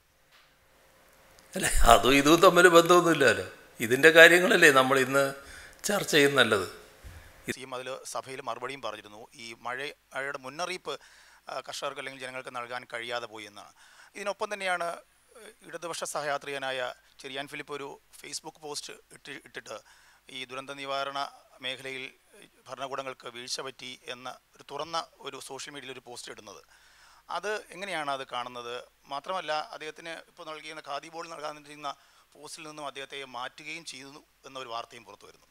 അല്ലേ അതും ഇതും തമ്മിൽ ബന്ധമൊന്നുമില്ലല്ലോ ഇതിൻ്റെ കാര്യങ്ങളല്ലേ നമ്മൾ ഇന്ന് ചർച്ച ചെയ്യുന്നത് നല്ലത് സി എം അതിൽ സഭയിൽ മറുപടിയും പറഞ്ഞിരുന്നു ഈ മഴ മഴയുടെ മുന്നറിയിപ്പ് ആ, കർഷകർക്ക് അല്ലെങ്കിൽ ജനങ്ങൾക്ക് നൽകാൻ കഴിയാതെ പോയി എന്നാണ് ഇതിനൊപ്പം തന്നെയാണ് ഏഹ്, ഇടതുപക്ഷ സഹയാത്രികനായ ചെറിയാൻ ഫിലിപ്പ് ഒരു ഫേസ്ബുക്ക് പോസ്റ്റ് ഇട്ട് ഇട്ടിട്ട് ഈ ദുരന്ത നിവാരണ മേഖലയിൽ ഏഹ്, ഭരണകൂടങ്ങൾക്ക് വീഴ്ച പറ്റി എന്ന ഒരു തുറന്ന ഒരു സോഷ്യൽ മീഡിയയിൽ ഒരു പോസ്റ്റ് ഇടുന്നത് അത് എങ്ങനെയാണ് അത് കാണുന്നത് മാത്രമല്ല അദ്ദേഹത്തിന് ഇപ്പോൾ നൽകിയിരുന്ന ഖാദി ബോൾ നൽകാനിരുന്ന പോസ്റ്റിൽ നിന്നും അദ്ദേഹത്തെ മാറ്റുകയും ചെയ്തു എന്നൊരു വാർത്തയും പുറത്തു വരുന്നു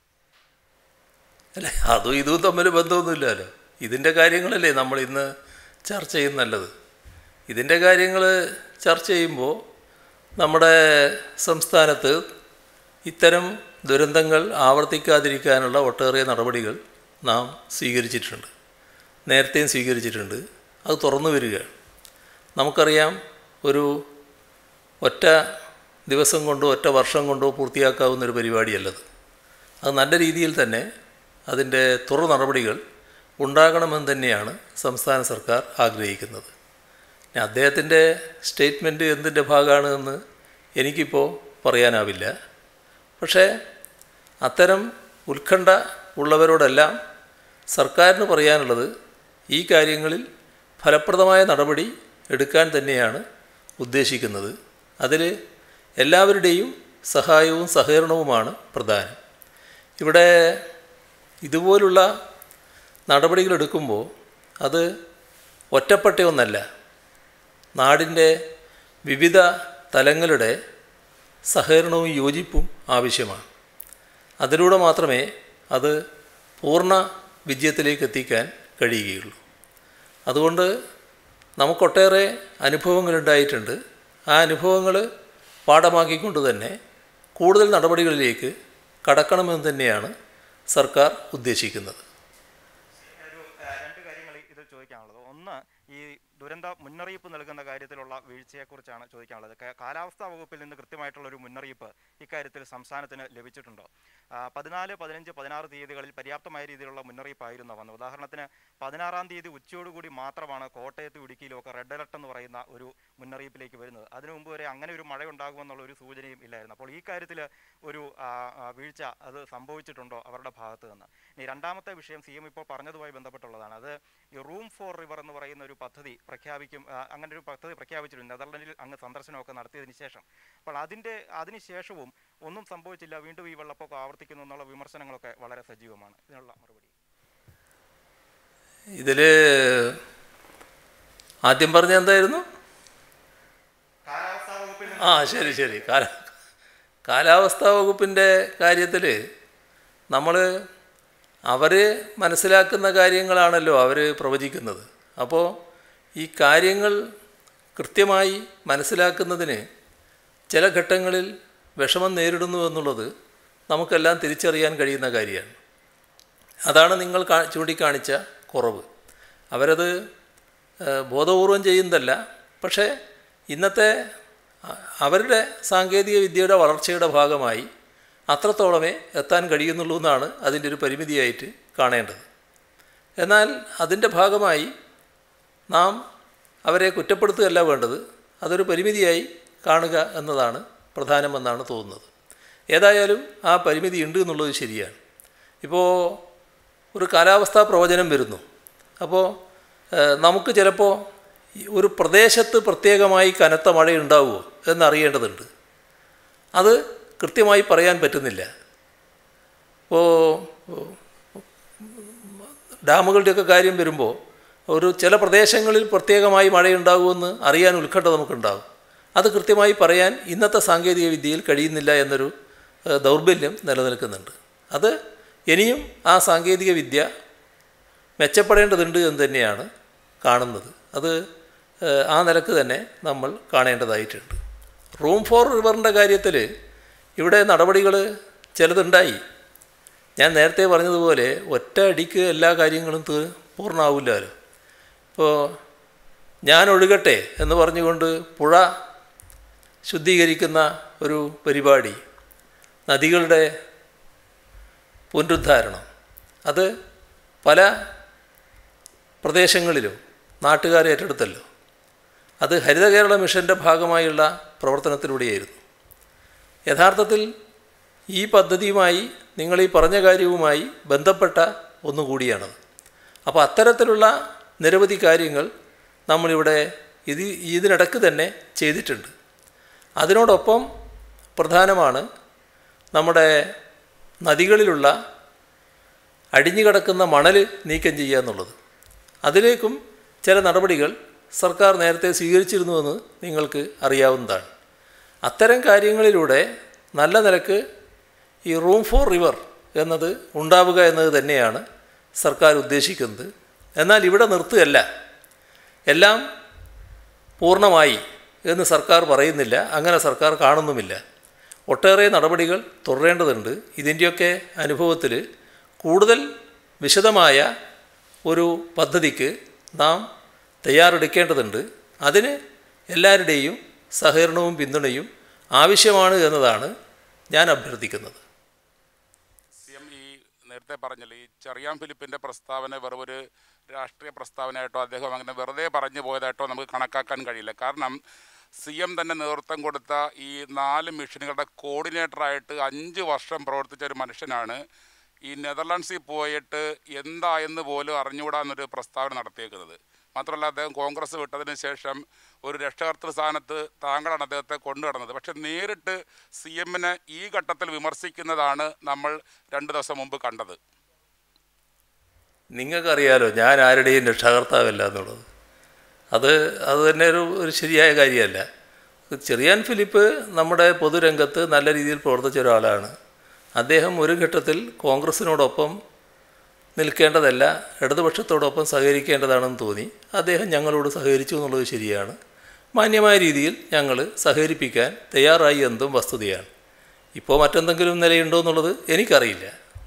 അല്ലേ അതും ഇതും തമ്മിൽ ബന്ധമൊന്നുമില്ലല്ലോ ഇതിൻ്റെ കാര്യങ്ങളല്ലേ നമ്മൾ ഇന്ന് ചർച്ച ചെയ്യുന്നത് നല്ലത് ഇതിൻ്റെ കാര്യങ്ങൾ ചർച്ച ചെയ്യുമ്പോൾ നമ്മുടെ സംസ്ഥാനത്ത് ഇത്തരം ദുരന്തങ്ങൾ ആവർത്തിക്കാതിരിക്കാനുള്ള ഒട്ടേറെ നടപടികൾ നാം സ്വീകരിച്ചിട്ടുണ്ട് നേരത്തെയും സ്വീകരിച്ചിട്ടുണ്ട് അത് തുറന്നു വരികയാണ് നമുക്കറിയാം ഒരു ഒറ്റ ദിവസം കൊണ്ടോ ഒറ്റ വർഷം കൊണ്ടോ പൂർത്തിയാക്കാവുന്ന ഒരു പരിപാടിയല്ലത് അത് നല്ല രീതിയിൽ തന്നെ അതിൻ്റെ തുറ നടപടികൾ ഉണ്ടാകണമെന്ന് തന്നെയാണ് സംസ്ഥാന സർക്കാർ ആഗ്രഹിക്കുന്നത് പിന്നെ അദ്ദേഹത്തിൻ്റെ സ്റ്റേറ്റ്മെൻറ്റ് എന്തിൻ്റെ ഭാഗമാണ് എന്ന് എനിക്കിപ്പോൾ പറയാനാവില്ല പക്ഷേ അത്തരം ഉത്കണ്ഠ ഉള്ളവരോടെല്ലാം സർക്കാരിന് പറയാനുള്ളത് ഈ കാര്യങ്ങളിൽ ഫലപ്രദമായ നടപടി എടുക്കാൻ തന്നെയാണ് ഉദ്ദേശിക്കുന്നത് അതിൽ എല്ലാവരുടെയും സഹായവും സഹകരണവുമാണ് പ്രധാനം ഇവിടെ ഇതുപോലുള്ള നടപടികളെടുക്കുമ്പോൾ അത് ഒറ്റപ്പെട്ട ഒന്നല്ല നാടിൻ്റെ വിവിധ തലങ്ങളുടെ സഹകരണവും യോജിപ്പും ആവശ്യമാണ് അതിലൂടെ മാത്രമേ അത് പൂർണ്ണ വിജയത്തിലേക്ക് എത്തിക്കാൻ കഴിയുകയുള്ളൂ അതുകൊണ്ട് നമുക്കൊട്ടേറെ അനുഭവങ്ങളുണ്ടായിട്ടുണ്ട് ആ അനുഭവങ്ങൾ പാഠമാക്കിക്കൊണ്ട് തന്നെ കൂടുതൽ നടപടികളിലേക്ക് കടക്കണമെന്ന് തന്നെയാണ് സർക്കാർ ഉദ്ദേശിക്കുന്നത് ഒരു ആ, രണ്ട് കാര്യങ്ങൾ ഇതിൽ ചോദിക്കാനുള്ളത് ഒന്ന് ഈ ദുരന്ത മുന്നറിയിപ്പ് നൽകുന്ന കാര്യത്തിലുള്ള വീഴ്ചയെക്കുറിച്ചാണ് ചോദിക്കാനുള്ളത് ക- കാലാവസ്ഥാ വകുപ്പിൽ നിന്ന് കൃത്യമായിട്ടുള്ള ഒരു മുന്നറിയിപ്പ് ഇക്കാര്യത്തിൽ സംസ്ഥാനത്തിന് ലഭിച്ചിട്ടുണ്ടോ ആ, പതിനാല് പതിനഞ്ച് പതിനാറ് തീയതികളിൽ പര്യാപ്തമായ രീതിയിലുള്ള മുന്നറിയിപ്പായിരുന്നു വന്നത് ഉദാഹരണത്തിന് പതിനാറാം തീയതി ഉച്ചയോടുകൂടി മാത്രമാണ് കോട്ടയത്തും ഇടുക്കിയിലും ഒക്കെ റെഡ് അലർട്ട് എന്ന് പറയുന്ന ഒരു മുന്നറിയിപ്പിലേക്ക് വരുന്നത് അതിനു മുമ്പ് വരെ അങ്ങനെ ഒരു മഴ ഉണ്ടാകുമെന്നുള്ള ഒരു സൂചനയും ഇല്ലായിരുന്നു അപ്പോൾ ഈ കാര്യത്തിൽ ഒരു ആ, ആ, വീഴ്ച അത് സംഭവിച്ചിട്ടുണ്ടോ അവരുടെ ഭാഗത്ത് നിന്ന് ഇനി രണ്ടാമത്തെ വിഷയം സി എം ഇപ്പോൾ പറഞ്ഞതുമായി ബന്ധപ്പെട്ടുള്ളതാണ് അത് ഈ റൂം ഫോർ റിവർ എന്ന് പറയുന്ന ഒരു പദ്ധതി പ്രഖ്യാപിക്കും ആ, അങ്ങനെ ഒരു പദ്ധതി പ്രഖ്യാപിച്ചിട്ടുണ്ട് നെതർലൻഡിൽ അങ്ങ് സന്ദർശനമൊക്കെ നടത്തിയതിന് ശേഷം അപ്പോൾ അതിൻ്റെ അതിന് ശേഷവും ഒന്നും സംഭവിച്ചില്ല വീണ്ടും ഈ വെള്ളപ്പൊക്കം ആവർത്തിക്കുന്നു എന്നുള്ള വിമർശനങ്ങളൊക്കെ വളരെ സജീവമാണ് ഇതിനുള്ള മറുപടി ഇതിൽ ആദ്യം പറഞ്ഞ എന്തായിരുന്നു കാലാവസ്ഥാ വകുപ്പിൽ ആ ശരി ശരി കാല കാലാവസ്ഥാ വകുപ്പിൻ്റെ കാര്യത്തിൽ നമ്മൾ അവർ മനസ്സിലാക്കുന്ന കാര്യങ്ങളാണല്ലോ അവർ പ്രവചിക്കുന്നത് അപ്പോൾ ഈ കാര്യങ്ങൾ കൃത്യമായി മനസ്സിലാക്കുന്നതിന് ചില ഘട്ടങ്ങളിൽ വിഷമം നേരിടുന്നു എന്നുള്ളത് നമുക്കെല്ലാം തിരിച്ചറിയാൻ കഴിയുന്ന കാര്യമാണ് അതാണ് നിങ്ങൾ കാ ചൂണ്ടിക്കാണിച്ച കുറവ് അവരത് ഏഹ്, ബോധപൂർവം ചെയ്യുന്നതല്ല പക്ഷേ ഇന്നത്തെ അ- അവരുടെ സാങ്കേതിക വിദ്യയുടെ വളർച്ചയുടെ ഭാഗമായി അത്രത്തോളമേ എത്താൻ കഴിയുന്നുള്ളൂ എന്നാണ് അതിൻ്റെ ഒരു പരിമിതിയായിട്ട് കാണേണ്ടത് എന്നാൽ അതിൻ്റെ ഭാഗമായി നാം അവരെ കുറ്റപ്പെടുത്തുകയല്ല വേണ്ടത് അതൊരു പരിമിതിയായി കാണുക എന്നതാണ് പ്രധാനമെന്നാണ് തോന്നുന്നത് ഏതായാലും ആ പരിമിതി ഉണ്ട് എന്നുള്ളത് ശരിയാണ് ഇപ്പോൾ ഒരു കാലാവസ്ഥാ പ്രവചനം വരുന്നു അപ്പോൾ ഏഹ്, നമുക്ക് ചിലപ്പോൾ ഈ ഒരു പ്രദേശത്ത് പ്രത്യേകമായി കനത്ത മഴ ഉണ്ടാവുമോ എന്നറിയേണ്ടതുണ്ട് അത് കൃത്യമായി പറയാൻ പറ്റുന്നില്ല ഇപ്പോൾ ഡാമുകളുടെയൊക്കെ കാര്യം വരുമ്പോൾ ഒരു ചില പ്രദേശങ്ങളിൽ പ്രത്യേകമായി മഴയുണ്ടാകുമെന്ന് അറിയാൻ ഉത്കണ്ഠ നമുക്കുണ്ടാകും അത് കൃത്യമായി പറയാൻ ഇന്നത്തെ സാങ്കേതിക വിദ്യയിൽ കഴിയുന്നില്ല എന്നൊരു ഏഹ്, ദൗർബല്യം നിലനിൽക്കുന്നുണ്ട് അത് ഇനിയും ആ സാങ്കേതിക വിദ്യ മെച്ചപ്പെടേണ്ടതുണ്ട് എന്ന് തന്നെയാണ് കാണുന്നത് അത് ഏഹ്, ആ നിലക്ക് തന്നെ നമ്മൾ കാണേണ്ടതായിട്ടുണ്ട് റൂം ഫോർ റിവറിൻ്റെ കാര്യത്തിൽ ഇവിടെ നടപടികൾ ചിലതുണ്ടായി ഞാൻ നേരത്തെ പറഞ്ഞതുപോലെ ഒറ്റ അടിക്ക് എല്ലാ കാര്യങ്ങളും തീ പൂർണ്ണമാവില്ലല്ലോ ഇപ്പോൾ ഞാൻ ഒഴുകട്ടെ എന്ന് പറഞ്ഞുകൊണ്ട് പുഴ ശുദ്ധീകരിക്കുന്ന ഒരു പരിപാടി നദികളുടെ പുനരുദ്ധാരണം അത് പല പ്രദേശങ്ങളിലും നാട്ടുകാർ ഏറ്റെടുത്തല്ലോ അത് ഹരിത കേരള മിഷൻ്റെ ഭാഗമായുള്ള പ്രവർത്തനത്തിലൂടെയായിരുന്നു യഥാർത്ഥത്തിൽ ഈ പദ്ധതിയുമായി നിങ്ങൾ ഈ പറഞ്ഞ കാര്യവുമായി ബന്ധപ്പെട്ട ഒന്നുകൂടിയാണത് അപ്പോൾ അത്തരത്തിലുള്ള നിരവധി കാര്യങ്ങൾ നമ്മളിവിടെ ഇത് ഇതിനിടക്ക് തന്നെ ചെയ്തിട്ടുണ്ട് അതിനോടൊപ്പം പ്രധാനമാണ് നമ്മുടെ നദികളിലുള്ള അടിഞ്ഞു കിടക്കുന്ന മണൽ നീക്കം ചെയ്യുക എന്നുള്ളത് അതിലേക്കും ചില നടപടികൾ സർക്കാർ നേരത്തെ സ്വീകരിച്ചിരുന്നുവെന്ന് നിങ്ങൾക്ക് അറിയാവുന്നതാണ് അത്തരം കാര്യങ്ങളിലൂടെ നല്ല നിലക്ക് ഈ റൂം ഫോർ റിവർ എന്നത് ഉണ്ടാവുക എന്നത് തന്നെയാണ് സർക്കാർ ഉദ്ദേശിക്കുന്നത് എന്നാൽ ഇവിടെ നിർത്തുകയല്ല എല്ലാം പൂർണ്ണമായി എന്ന് സർക്കാർ പറയുന്നില്ല അങ്ങനെ സർക്കാർ കാണുന്നുമില്ല ഒട്ടേറെ നടപടികൾ തുടരേണ്ടതുണ്ട് ഇതിൻ്റെയൊക്കെ അനുഭവത്തിൽ കൂടുതൽ വിശദമായ ഒരു പദ്ധതിക്ക് നാം തയ്യാറെടുക്കേണ്ടതുണ്ട് അതിന് എല്ലാവരുടെയും സഹകരണവും പിന്തുണയും ആവശ്യമാണ് എന്നതാണ് ഞാൻ അഭ്യർത്ഥിക്കുന്നത് സി എം ഈ നേരത്തെ പറഞ്ഞല്ലോ ഈ ചെറിയാൻ ഫിലിപ്പിൻ്റെ പ്രസ്താവന വെറും ഒരു രാഷ്ട്രീയ പ്രസ്താവനയായിട്ടോ അദ്ദേഹം അങ്ങനെ വെറുതെ പറഞ്ഞു പോയതായിട്ടോ നമുക്ക് കണക്കാക്കാൻ കഴിയില്ല കാരണം സി എം തന്നെ നേതൃത്വം കൊടുത്ത ഈ നാല് മിഷനുകളുടെ കോർഡിനേറ്ററായിട്ട് അഞ്ച് വർഷം പ്രവർത്തിച്ച ഒരു മനുഷ്യനാണ് ഈ നെതർലാൻഡ്സിൽ പോയിട്ട് എന്തായെന്ന് പോലും അറിഞ്ഞുകൂടാന്നൊരു പ്രസ്താവന നടത്തിയേക്കുന്നത് മാത്രമല്ല അദ്ദേഹം കോൺഗ്രസ് വിട്ടതിന് ശേഷം ഒരു രക്ഷകർത്തൃ സ്ഥാനത്ത് താങ്കളാണ് അദ്ദേഹത്തെ കൊണ്ടു നടന്നത് പക്ഷെ നേരിട്ട് സി എമ്മിനെ ഈ ഘട്ടത്തിൽ വിമർശിക്കുന്നതാണ് നമ്മൾ രണ്ട് ദിവസം മുമ്പ് കണ്ടത് നിങ്ങൾക്കറിയാലോ ഞാൻ ആരുടെയും രക്ഷാകർത്താവല്ല എന്നുള്ളത് അത് അത് തന്നെ ഒരു ഒരു ശരിയായ കാര്യമല്ല ചെറിയാൻ ഫിലിപ്പ് നമ്മുടെ പൊതുരംഗത്ത് നല്ല രീതിയിൽ പ്രവർത്തിച്ച ഒരാളാണ് അദ്ദേഹം ഒരു ഘട്ടത്തിൽ കോൺഗ്രസിനോടൊപ്പം നിൽക്കേണ്ടതല്ല ഇടതുപക്ഷത്തോടൊപ്പം സഹകരിക്കേണ്ടതാണെന്ന് തോന്നി അദ്ദേഹം ഞങ്ങളോട് സഹകരിച്ചു എന്നുള്ളത് ശരിയാണ് മാന്യമായ രീതിയിൽ ഞങ്ങൾ സഹകരിപ്പിക്കാൻ തയ്യാറായി എന്നതും വസ്തുതയാണ് ഇപ്പോൾ മറ്റെന്തെങ്കിലും നിലയുണ്ടോ എന്നുള്ളത് എനിക്കറിയില്ല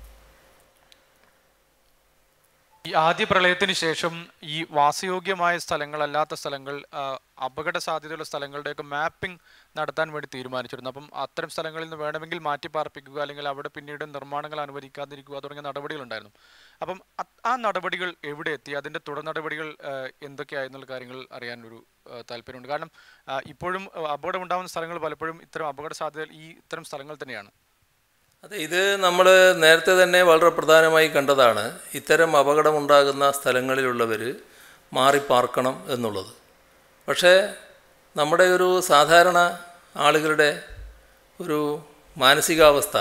ഈ ആദ്യ പ്രളയത്തിന് ശേഷം ഈ വാസയോഗ്യമായ സ്ഥലങ്ങളല്ലാത്ത സ്ഥലങ്ങൾ ആ, അപകട സാധ്യതയുള്ള സ്ഥലങ്ങളുടെയൊക്കെ മാപ്പിംഗ് നടത്താൻ വേണ്ടി തീരുമാനിച്ചിരുന്നു അപ്പം അത്തരം സ്ഥലങ്ങളിൽ നിന്ന് വേണമെങ്കിൽ മാറ്റി പാർപ്പിക്കുക അല്ലെങ്കിൽ അവിടെ പിന്നീട് നിർമ്മാണങ്ങൾ അനുവദിക്കാതിരിക്കുക തുടങ്ങിയ നടപടികളുണ്ടായിരുന്നു അപ്പം അത്- ആ നടപടികൾ എവിടെ എത്തി അതിൻ്റെ തുടർ നടപടികൾ ആ, എന്തൊക്കെയായിരുന്നുള്ള കാര്യങ്ങൾ അറിയാൻ ഒരു ആ, താല്പര്യമുണ്ട് കാരണം ആ, ഇപ്പോഴും ആ, അപകടമുണ്ടാകുന്ന സ്ഥലങ്ങൾ പലപ്പോഴും ഇത്തരം അപകട സാധ്യത ഈ ഇത്തരം സ്ഥലങ്ങൾ തന്നെയാണ് അതെ ഇത് നമ്മൾ നേരത്തെ തന്നെ വളരെ പ്രധാനമായി കണ്ടതാണ് ഇത്തരം അപകടമുണ്ടാകുന്ന സ്ഥലങ്ങളിലുള്ളവർ മാറി പാർക്കണം എന്നുള്ളത് പക്ഷേ നമ്മുടെ ഒരു സാധാരണ ആളുകളുടെ ഒരു മാനസികാവസ്ഥ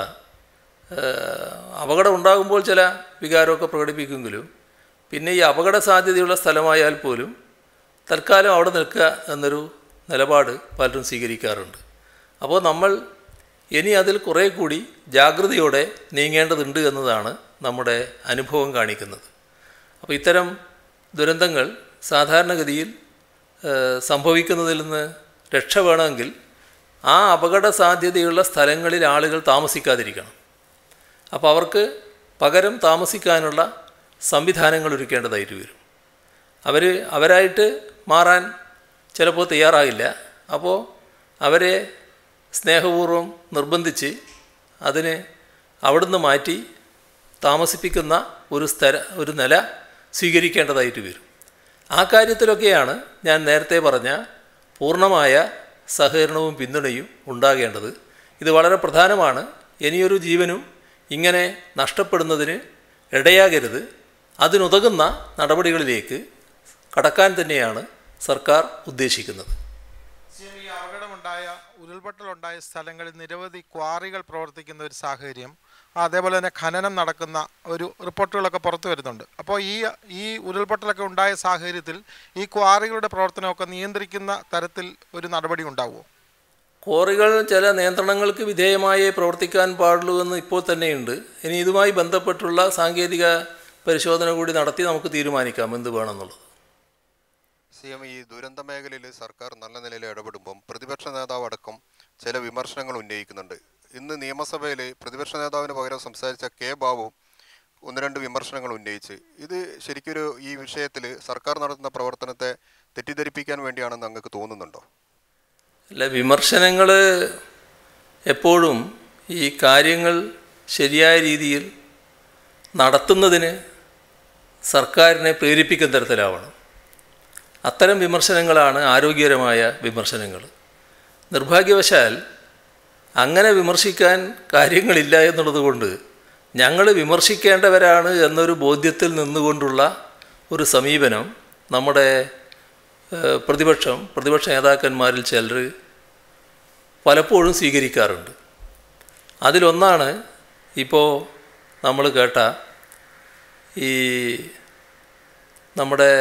ഏഹ്, അപകടം ഉണ്ടാകുമ്പോൾ ചില വികാരമൊക്കെ പ്രകടിപ്പിക്കുമെങ്കിലും പിന്നെ ഈ അപകട സാധ്യതയുള്ള സ്ഥലമായാൽ പോലും തൽക്കാലം അവിടെ നിൽക്കുക എന്നൊരു നിലപാട് പലരും സ്വീകരിക്കാറുണ്ട് അപ്പോൾ നമ്മൾ ഇനി അതിൽ കുറേ കൂടി ജാഗ്രതയോടെ നീങ്ങേണ്ടതുണ്ട് എന്നതാണ് നമ്മുടെ അനുഭവം കാണിക്കുന്നത് അപ്പോൾ ഇത്തരം ദുരന്തങ്ങൾ സാധാരണഗതിയിൽ ഏഹ്, സംഭവിക്കുന്നതിൽ നിന്ന് രക്ഷ വേണമെങ്കിൽ ആ അപകട സാധ്യതയുള്ള സ്ഥലങ്ങളിൽ ആളുകൾ താമസിക്കാതിരിക്കണം അപ്പോൾ അവർക്ക് പകരം താമസിക്കാനുള്ള സംവിധാനങ്ങൾ ഒരുക്കേണ്ടതായിട്ട് വരും അവർ അവരായിട്ട് മാറാൻ ചിലപ്പോൾ തയ്യാറാകില്ല അപ്പോൾ അവരെ സ്നേഹപൂർവ്വം നിർബന്ധിച്ച് അതിന് അവിടുന്ന് മാറ്റി താമസിപ്പിക്കുന്ന ഒരു സ്ഥല ഒരു നില സ്വീകരിക്കേണ്ടതായിട്ട് വരും ആ കാര്യത്തിലൊക്കെയാണ് ഞാൻ നേരത്തെ പറഞ്ഞ പൂർണ്ണമായ സഹകരണവും പിന്തുണയും ഉണ്ടാകേണ്ടത് ഇത് വളരെ പ്രധാനമാണ് ഇനിയൊരു ജീവനും ഇങ്ങനെ നഷ്ടപ്പെടുന്നതിന് ഇടയാകരുത് അതിനുതകുന്ന നടപടികളിലേക്ക് കടക്കാൻ തന്നെയാണ് സർക്കാർ ഉദ്ദേശിക്കുന്നത് സിഎം ഈ അപകടമുണ്ടായ ഉരുൾപൊട്ടലുണ്ടായ സ്ഥലങ്ങളിൽ നിരവധി ക്വാറികൾ പ്രവർത്തിക്കുന്ന ഒരു സാഹചര്യം അതേപോലെ തന്നെ ഖനനം നടക്കുന്ന ഒരു റിപ്പോർട്ടുകളൊക്കെ പുറത്തു വരുന്നുണ്ട് അപ്പോൾ ഈ ഈ ഉരുൾപൊട്ടലൊക്കെ ഉണ്ടായ സാഹചര്യത്തിൽ ഈ ക്വാറികളുടെ പ്രവർത്തനമൊക്കെ നിയന്ത്രിക്കുന്ന തരത്തിൽ ഒരു നടപടി ഉണ്ടാവുമോ ക്വാറികൾ ചില നിയന്ത്രണങ്ങൾക്ക് വിധേയമായേ പ്രവർത്തിക്കാൻ പാടുള്ളൂ എന്ന് ഇപ്പോൾ തന്നെയുണ്ട് ഇനി ഇതുമായി ബന്ധപ്പെട്ടുള്ള സാങ്കേതിക പരിശോധന കൂടി നടത്തി നമുക്ക് തീരുമാനിക്കാം എന്ത് വേണമെന്നുള്ളത് സി എം ഈ ദുരന്ത മേഖലയിൽ സർക്കാർ നല്ല നിലയിൽ ഇടപെടുമ്പം പ്രതിപക്ഷ നേതാവ് അടക്കം ചില വിമർശനങ്ങൾ ഉന്നയിക്കുന്നുണ്ട് ഇന്ന് നിയമസഭയിൽ പ്രതിപക്ഷ നേതാവിന് പകരം സംസാരിച്ച കെ ബാബു ഒന്ന് രണ്ട് വിമർശനങ്ങൾ ഉന്നയിച്ച് ഇത് ശരിക്കൊരു ഈ വിഷയത്തിൽ സർക്കാർ നടത്തുന്ന പ്രവർത്തനത്തെ തെറ്റിദ്ധരിപ്പിക്കാൻ വേണ്ടിയാണെന്ന് അങ്ങക്ക് തോന്നുന്നുണ്ടോ അല്ല വിമർശനങ്ങൾ എപ്പോഴും ഈ കാര്യങ്ങൾ ശരിയായ രീതിയിൽ നടത്തുന്നതിന് സർക്കാരിനെ പ്രേരിപ്പിക്കുന്ന തരത്തിലാവണം അത്തരം വിമർശനങ്ങളാണ് ആരോഗ്യകരമായ വിമർശനങ്ങൾ നിർഭാഗ്യവശാൽ അങ്ങനെ വിമർശിക്കാൻ കാര്യങ്ങളില്ല എന്നുള്ളത് കൊണ്ട് ഞങ്ങൾ വിമർശിക്കേണ്ടവരാണ് എന്നൊരു ബോധ്യത്തിൽ നിന്നുകൊണ്ടുള്ള ഒരു സമീപനം നമ്മുടെ ഏഹ്, പ്രതിപക്ഷം പ്രതിപക്ഷ നേതാക്കന്മാരിൽ ചിലർ പലപ്പോഴും സ്വീകരിക്കാറുണ്ട് അതിലൊന്നാണ് ഇപ്പോൾ നമ്മൾ കേട്ട ഈ നമ്മുടെ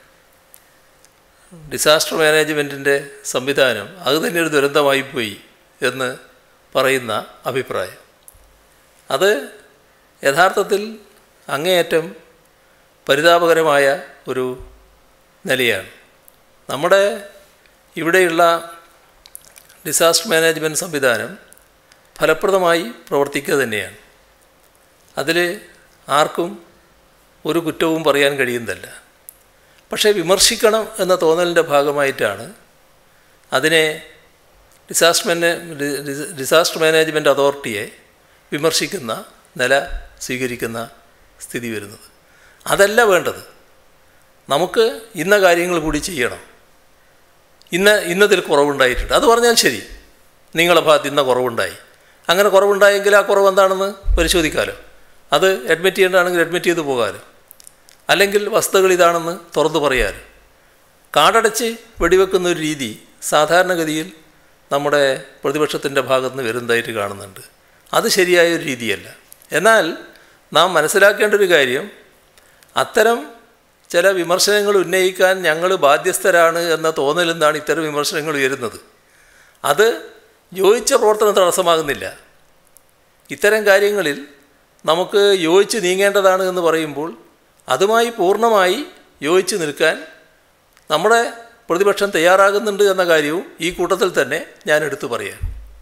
ഡിസാസ്റ്റർ മാനേജ്മെൻറ്റിൻ്റെ സംവിധാനം അത് തന്നെ ഒരു ദുരന്തമായി പോയി എന്ന് പറയുന്ന അഭിപ്രായം അത് യഥാർത്ഥത്തിൽ അങ്ങേയറ്റം പരിതാപകരമായ ഒരു നിലയാണ് നമ്മുടെ ഇവിടെയുള്ള ഡിസാസ്റ്റർ മാനേജ്മെൻറ്റ് സംവിധാനം ഫലപ്രദമായി പ്രവർത്തിക്കുക തന്നെയാണ് അതിൽ ആർക്കും ഒരു കുറ്റവും പറയാൻ കഴിയുന്നതല്ല പക്ഷേ വിമർശിക്കണം എന്ന തോന്നലിൻ്റെ ഭാഗമായിട്ടാണ് അതിനെ ഡിസാസ്റ്റർ മാനേ ഡിസാസ്റ്റർ മാനേജ്മെൻറ്റ് അതോറിറ്റിയെ വിമർശിക്കുന്ന നില സ്വീകരിക്കുന്ന സ്ഥിതി വരുന്നത് അതല്ല വേണ്ടത് നമുക്ക് ഇന്ന കാര്യങ്ങൾ കൂടി ചെയ്യണം ഇന്ന് ഇന്നതിൽ കുറവുണ്ടായിട്ടുണ്ട് അത് പറഞ്ഞാൽ ശരി നിങ്ങളുടെ ഭാഗത്ത് ഇന്ന കുറവുണ്ടായി അങ്ങനെ കുറവുണ്ടായെങ്കിൽ ആ കുറവ് എന്താണെന്ന് പരിശോധിക്കാമല്ലോ അത് അഡ്മിറ്റ് ചെയ്യേണ്ടതാണെങ്കിൽ അഡ്മിറ്റ് ചെയ്ത് പോകാമല്ലോ അല്ലെങ്കിൽ വസ്തുതകൾ ഇതാണെന്ന് തുറന്നു പറയാമല്ലോ കാടടച്ച് വെടിവെക്കുന്ന ഒരു രീതി സാധാരണഗതിയിൽ നമ്മുടെ പ്രതിപക്ഷത്തിൻ്റെ ഭാഗത്ത് നിന്ന് വരുന്നതായിട്ട് കാണുന്നുണ്ട് അത് ശരിയായ ഒരു രീതിയല്ല എന്നാൽ നാം മനസ്സിലാക്കേണ്ട ഒരു കാര്യം അത്തരം ചില വിമർശനങ്ങൾ ഉന്നയിക്കാൻ ഞങ്ങൾ ബാധ്യസ്ഥരാണ് എന്ന തോന്നലിൽ നിന്നാണ് ഇത്തരം വിമർശനങ്ങൾ ഉയരുന്നത് അത് യോജിച്ച പ്രവർത്തനം തടസ്സമാകുന്നില്ല ഇത്തരം കാര്യങ്ങളിൽ നമുക്ക് യോജിച്ച് നീങ്ങേണ്ടതാണ് എന്ന് പറയുമ്പോൾ അതുമായി പൂർണ്ണമായി യോജിച്ച് നിൽക്കാൻ നമ്മുടെ പ്രതിപക്ഷം തയ്യാറാകുന്നുണ്ട് എന്ന കാര്യവും ഈ കൂട്ടത്തിൽ തന്നെ ഞാൻ എടുത്തു പറയാം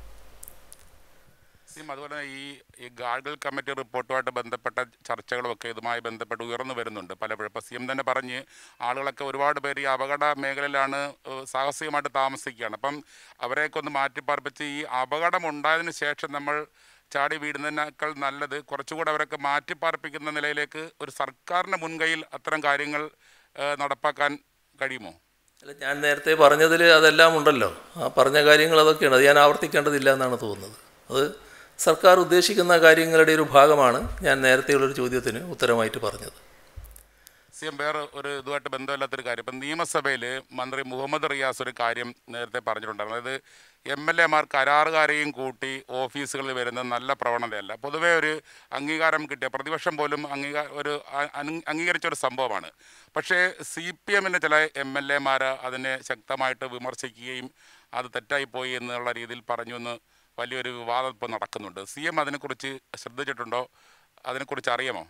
സിം അതുപോലെ തന്നെ ഈ ഈ ഗാർഗിൾ കമ്മിറ്റി റിപ്പോർട്ടുമായിട്ട് ബന്ധപ്പെട്ട ചർച്ചകളുമൊക്കെ ഇതുമായി ബന്ധപ്പെട്ട് ഉയർന്നു വരുന്നുണ്ട് പലപ്പോഴും ഇപ്പോൾ സി എം തന്നെ പറഞ്ഞ് ആളുകളൊക്കെ ഒരുപാട് പേര് ഈ അപകട മേഖലയിലാണ് ഏഹ്, സാഹസികമായിട്ട് താമസിക്കുകയാണ് അപ്പം അവരെയൊക്കെ ഒന്ന് മാറ്റിപ്പാർപ്പിച്ച് ഈ അപകടം ഉണ്ടായതിനു ശേഷം നമ്മൾ ചാടി വീടുന്നതിനേക്കാൾ നല്ലത് കുറച്ചുകൂടെ അവരൊക്കെ മാറ്റിപ്പാർപ്പിക്കുന്ന നിലയിലേക്ക് ഒരു സർക്കാരിൻ്റെ മുൻകൈയിൽ അത്തരം കാര്യങ്ങൾ ഏഹ്, നടപ്പാക്കാൻ കഴിയുമോ അല്ല ഞാൻ നേരത്തെ പറഞ്ഞതിൽ അതെല്ലാം ഉണ്ടല്ലോ ആ പറഞ്ഞ കാര്യങ്ങൾ അതൊക്കെയാണ് അത് ഞാൻ ആവർത്തിക്കേണ്ടതില്ല എന്നാണ് തോന്നുന്നത് അത് സർക്കാർ ഉദ്ദേശിക്കുന്ന കാര്യങ്ങളുടെ ഒരു ഭാഗമാണ് ഞാൻ നേരത്തെയുള്ളൊരു ചോദ്യത്തിന് ഉത്തരമായിട്ട് പറഞ്ഞത് സി എം വേറെ ഒരു ഇതുമായിട്ട് ബന്ധമില്ലാത്തൊരു കാര്യം ഇപ്പം നിയമസഭയിൽ മന്ത്രി മുഹമ്മദ് റിയാസ് ഒരു കാര്യം നേരത്തെ പറഞ്ഞിട്ടുണ്ടായിരുന്നു അതായത് എം എൽ എമാർ കരാറുകാരെയും കൂട്ടി ഓഫീസുകളിൽ വരുന്ന നല്ല പ്രവണതയല്ല പൊതുവേ ഒരു അംഗീകാരം കിട്ടിയ പ്രതിപക്ഷം പോലും അംഗീകാര ഒരു അ- അംഗീ- അംഗീകരിച്ച ഒരു സംഭവമാണ് പക്ഷേ സി പി എമ്മിൻ്റെ ചില എം എൽ എമാർ അതിനെ ശക്തമായിട്ട് വിമർശിക്കുകയും അത് തെറ്റായിപ്പോയി എന്നുള്ള രീതിയിൽ പറഞ്ഞു എന്ന് വലിയൊരു വിവാദം ഇപ്പോൾ നടക്കുന്നുണ്ട് സി എം അതിനെക്കുറിച്ച് ശ്രദ്ധിച്ചിട്ടുണ്ടോ അതിനെക്കുറിച്ച് അറിയാമോ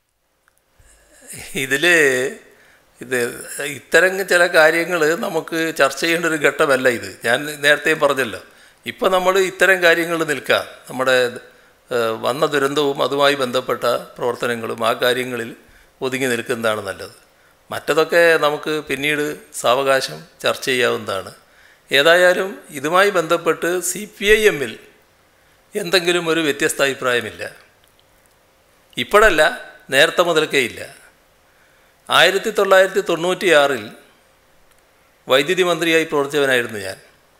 ഇതിൽ ഇത് ഇത്തരം ചില കാര്യങ്ങൾ നമുക്ക് ചർച്ച ചെയ്യേണ്ട ഒരു ഘട്ടമല്ല ഇത് ഞാൻ നേരത്തെയും പറഞ്ഞല്ലോ ഇപ്പം നമ്മൾ ഇത്തരം കാര്യങ്ങളിൽ നിൽക്കാം നമ്മുടെ ഏഹ്, വന്ന ദുരന്തവും അതുമായി ബന്ധപ്പെട്ട പ്രവർത്തനങ്ങളും ആ കാര്യങ്ങളിൽ ഒതുങ്ങി നിൽക്കുന്നതാണ് നല്ലത് മറ്റതൊക്കെ നമുക്ക് പിന്നീട് സാവകാശം ചർച്ച ചെയ്യാവുന്നതാണ് ഏതായാലും ഇതുമായി ബന്ധപ്പെട്ട് സി പി ഐ എമ്മിൽ എന്തെങ്കിലും ഒരു വ്യത്യസ്ത അഭിപ്രായമില്ല ഇപ്പോഴല്ല നേരത്തെ മുതൽക്കേ ഇല്ല ആയിരത്തി തൊള്ളായിരത്തി തൊണ്ണൂറ്റിയാറിൽ വൈദ്യുതി മന്ത്രിയായി പ്രവർത്തിച്ചവനായിരുന്നു ഞാൻ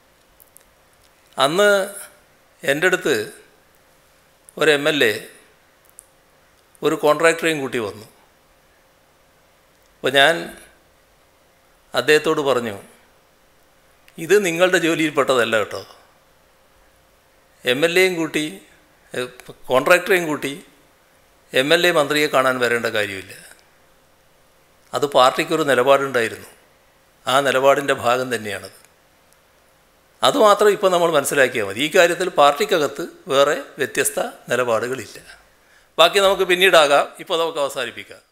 അന്ന് എൻ്റെ അടുത്ത് ഒരു എം എൽ എ ഒരു കോൺട്രാക്ടറെയും കൂട്ടി വന്നു അപ്പോൾ ഞാൻ അദ്ദേഹത്തോട് പറഞ്ഞു ഇത് നിങ്ങളുടെ ജോലിയിൽപ്പെട്ടതല്ല കേട്ടോ എം എൽ എയും കൂട്ടി ഏ, കോൺട്രാക്ടറെയും കൂട്ടി എം എൽ എ മന്ത്രിയെ കാണാൻ വരേണ്ട കാര്യമില്ല അത് പാർട്ടിക്കൊരു നിലപാടുണ്ടായിരുന്നു ആ നിലപാടിൻ്റെ ഭാഗം തന്നെയാണത് അതുമാത്രം ഇപ്പോൾ നമ്മൾ മനസ്സിലാക്കിയാൽ മതി ഈ കാര്യത്തിൽ പാർട്ടിക്കകത്ത് വേറെ വ്യത്യസ്ത നിലപാടുകളില്ല ബാക്കി നമുക്ക് പിന്നീടാകാം ഇപ്പോൾ നമുക്ക് അവസാനിപ്പിക്കാം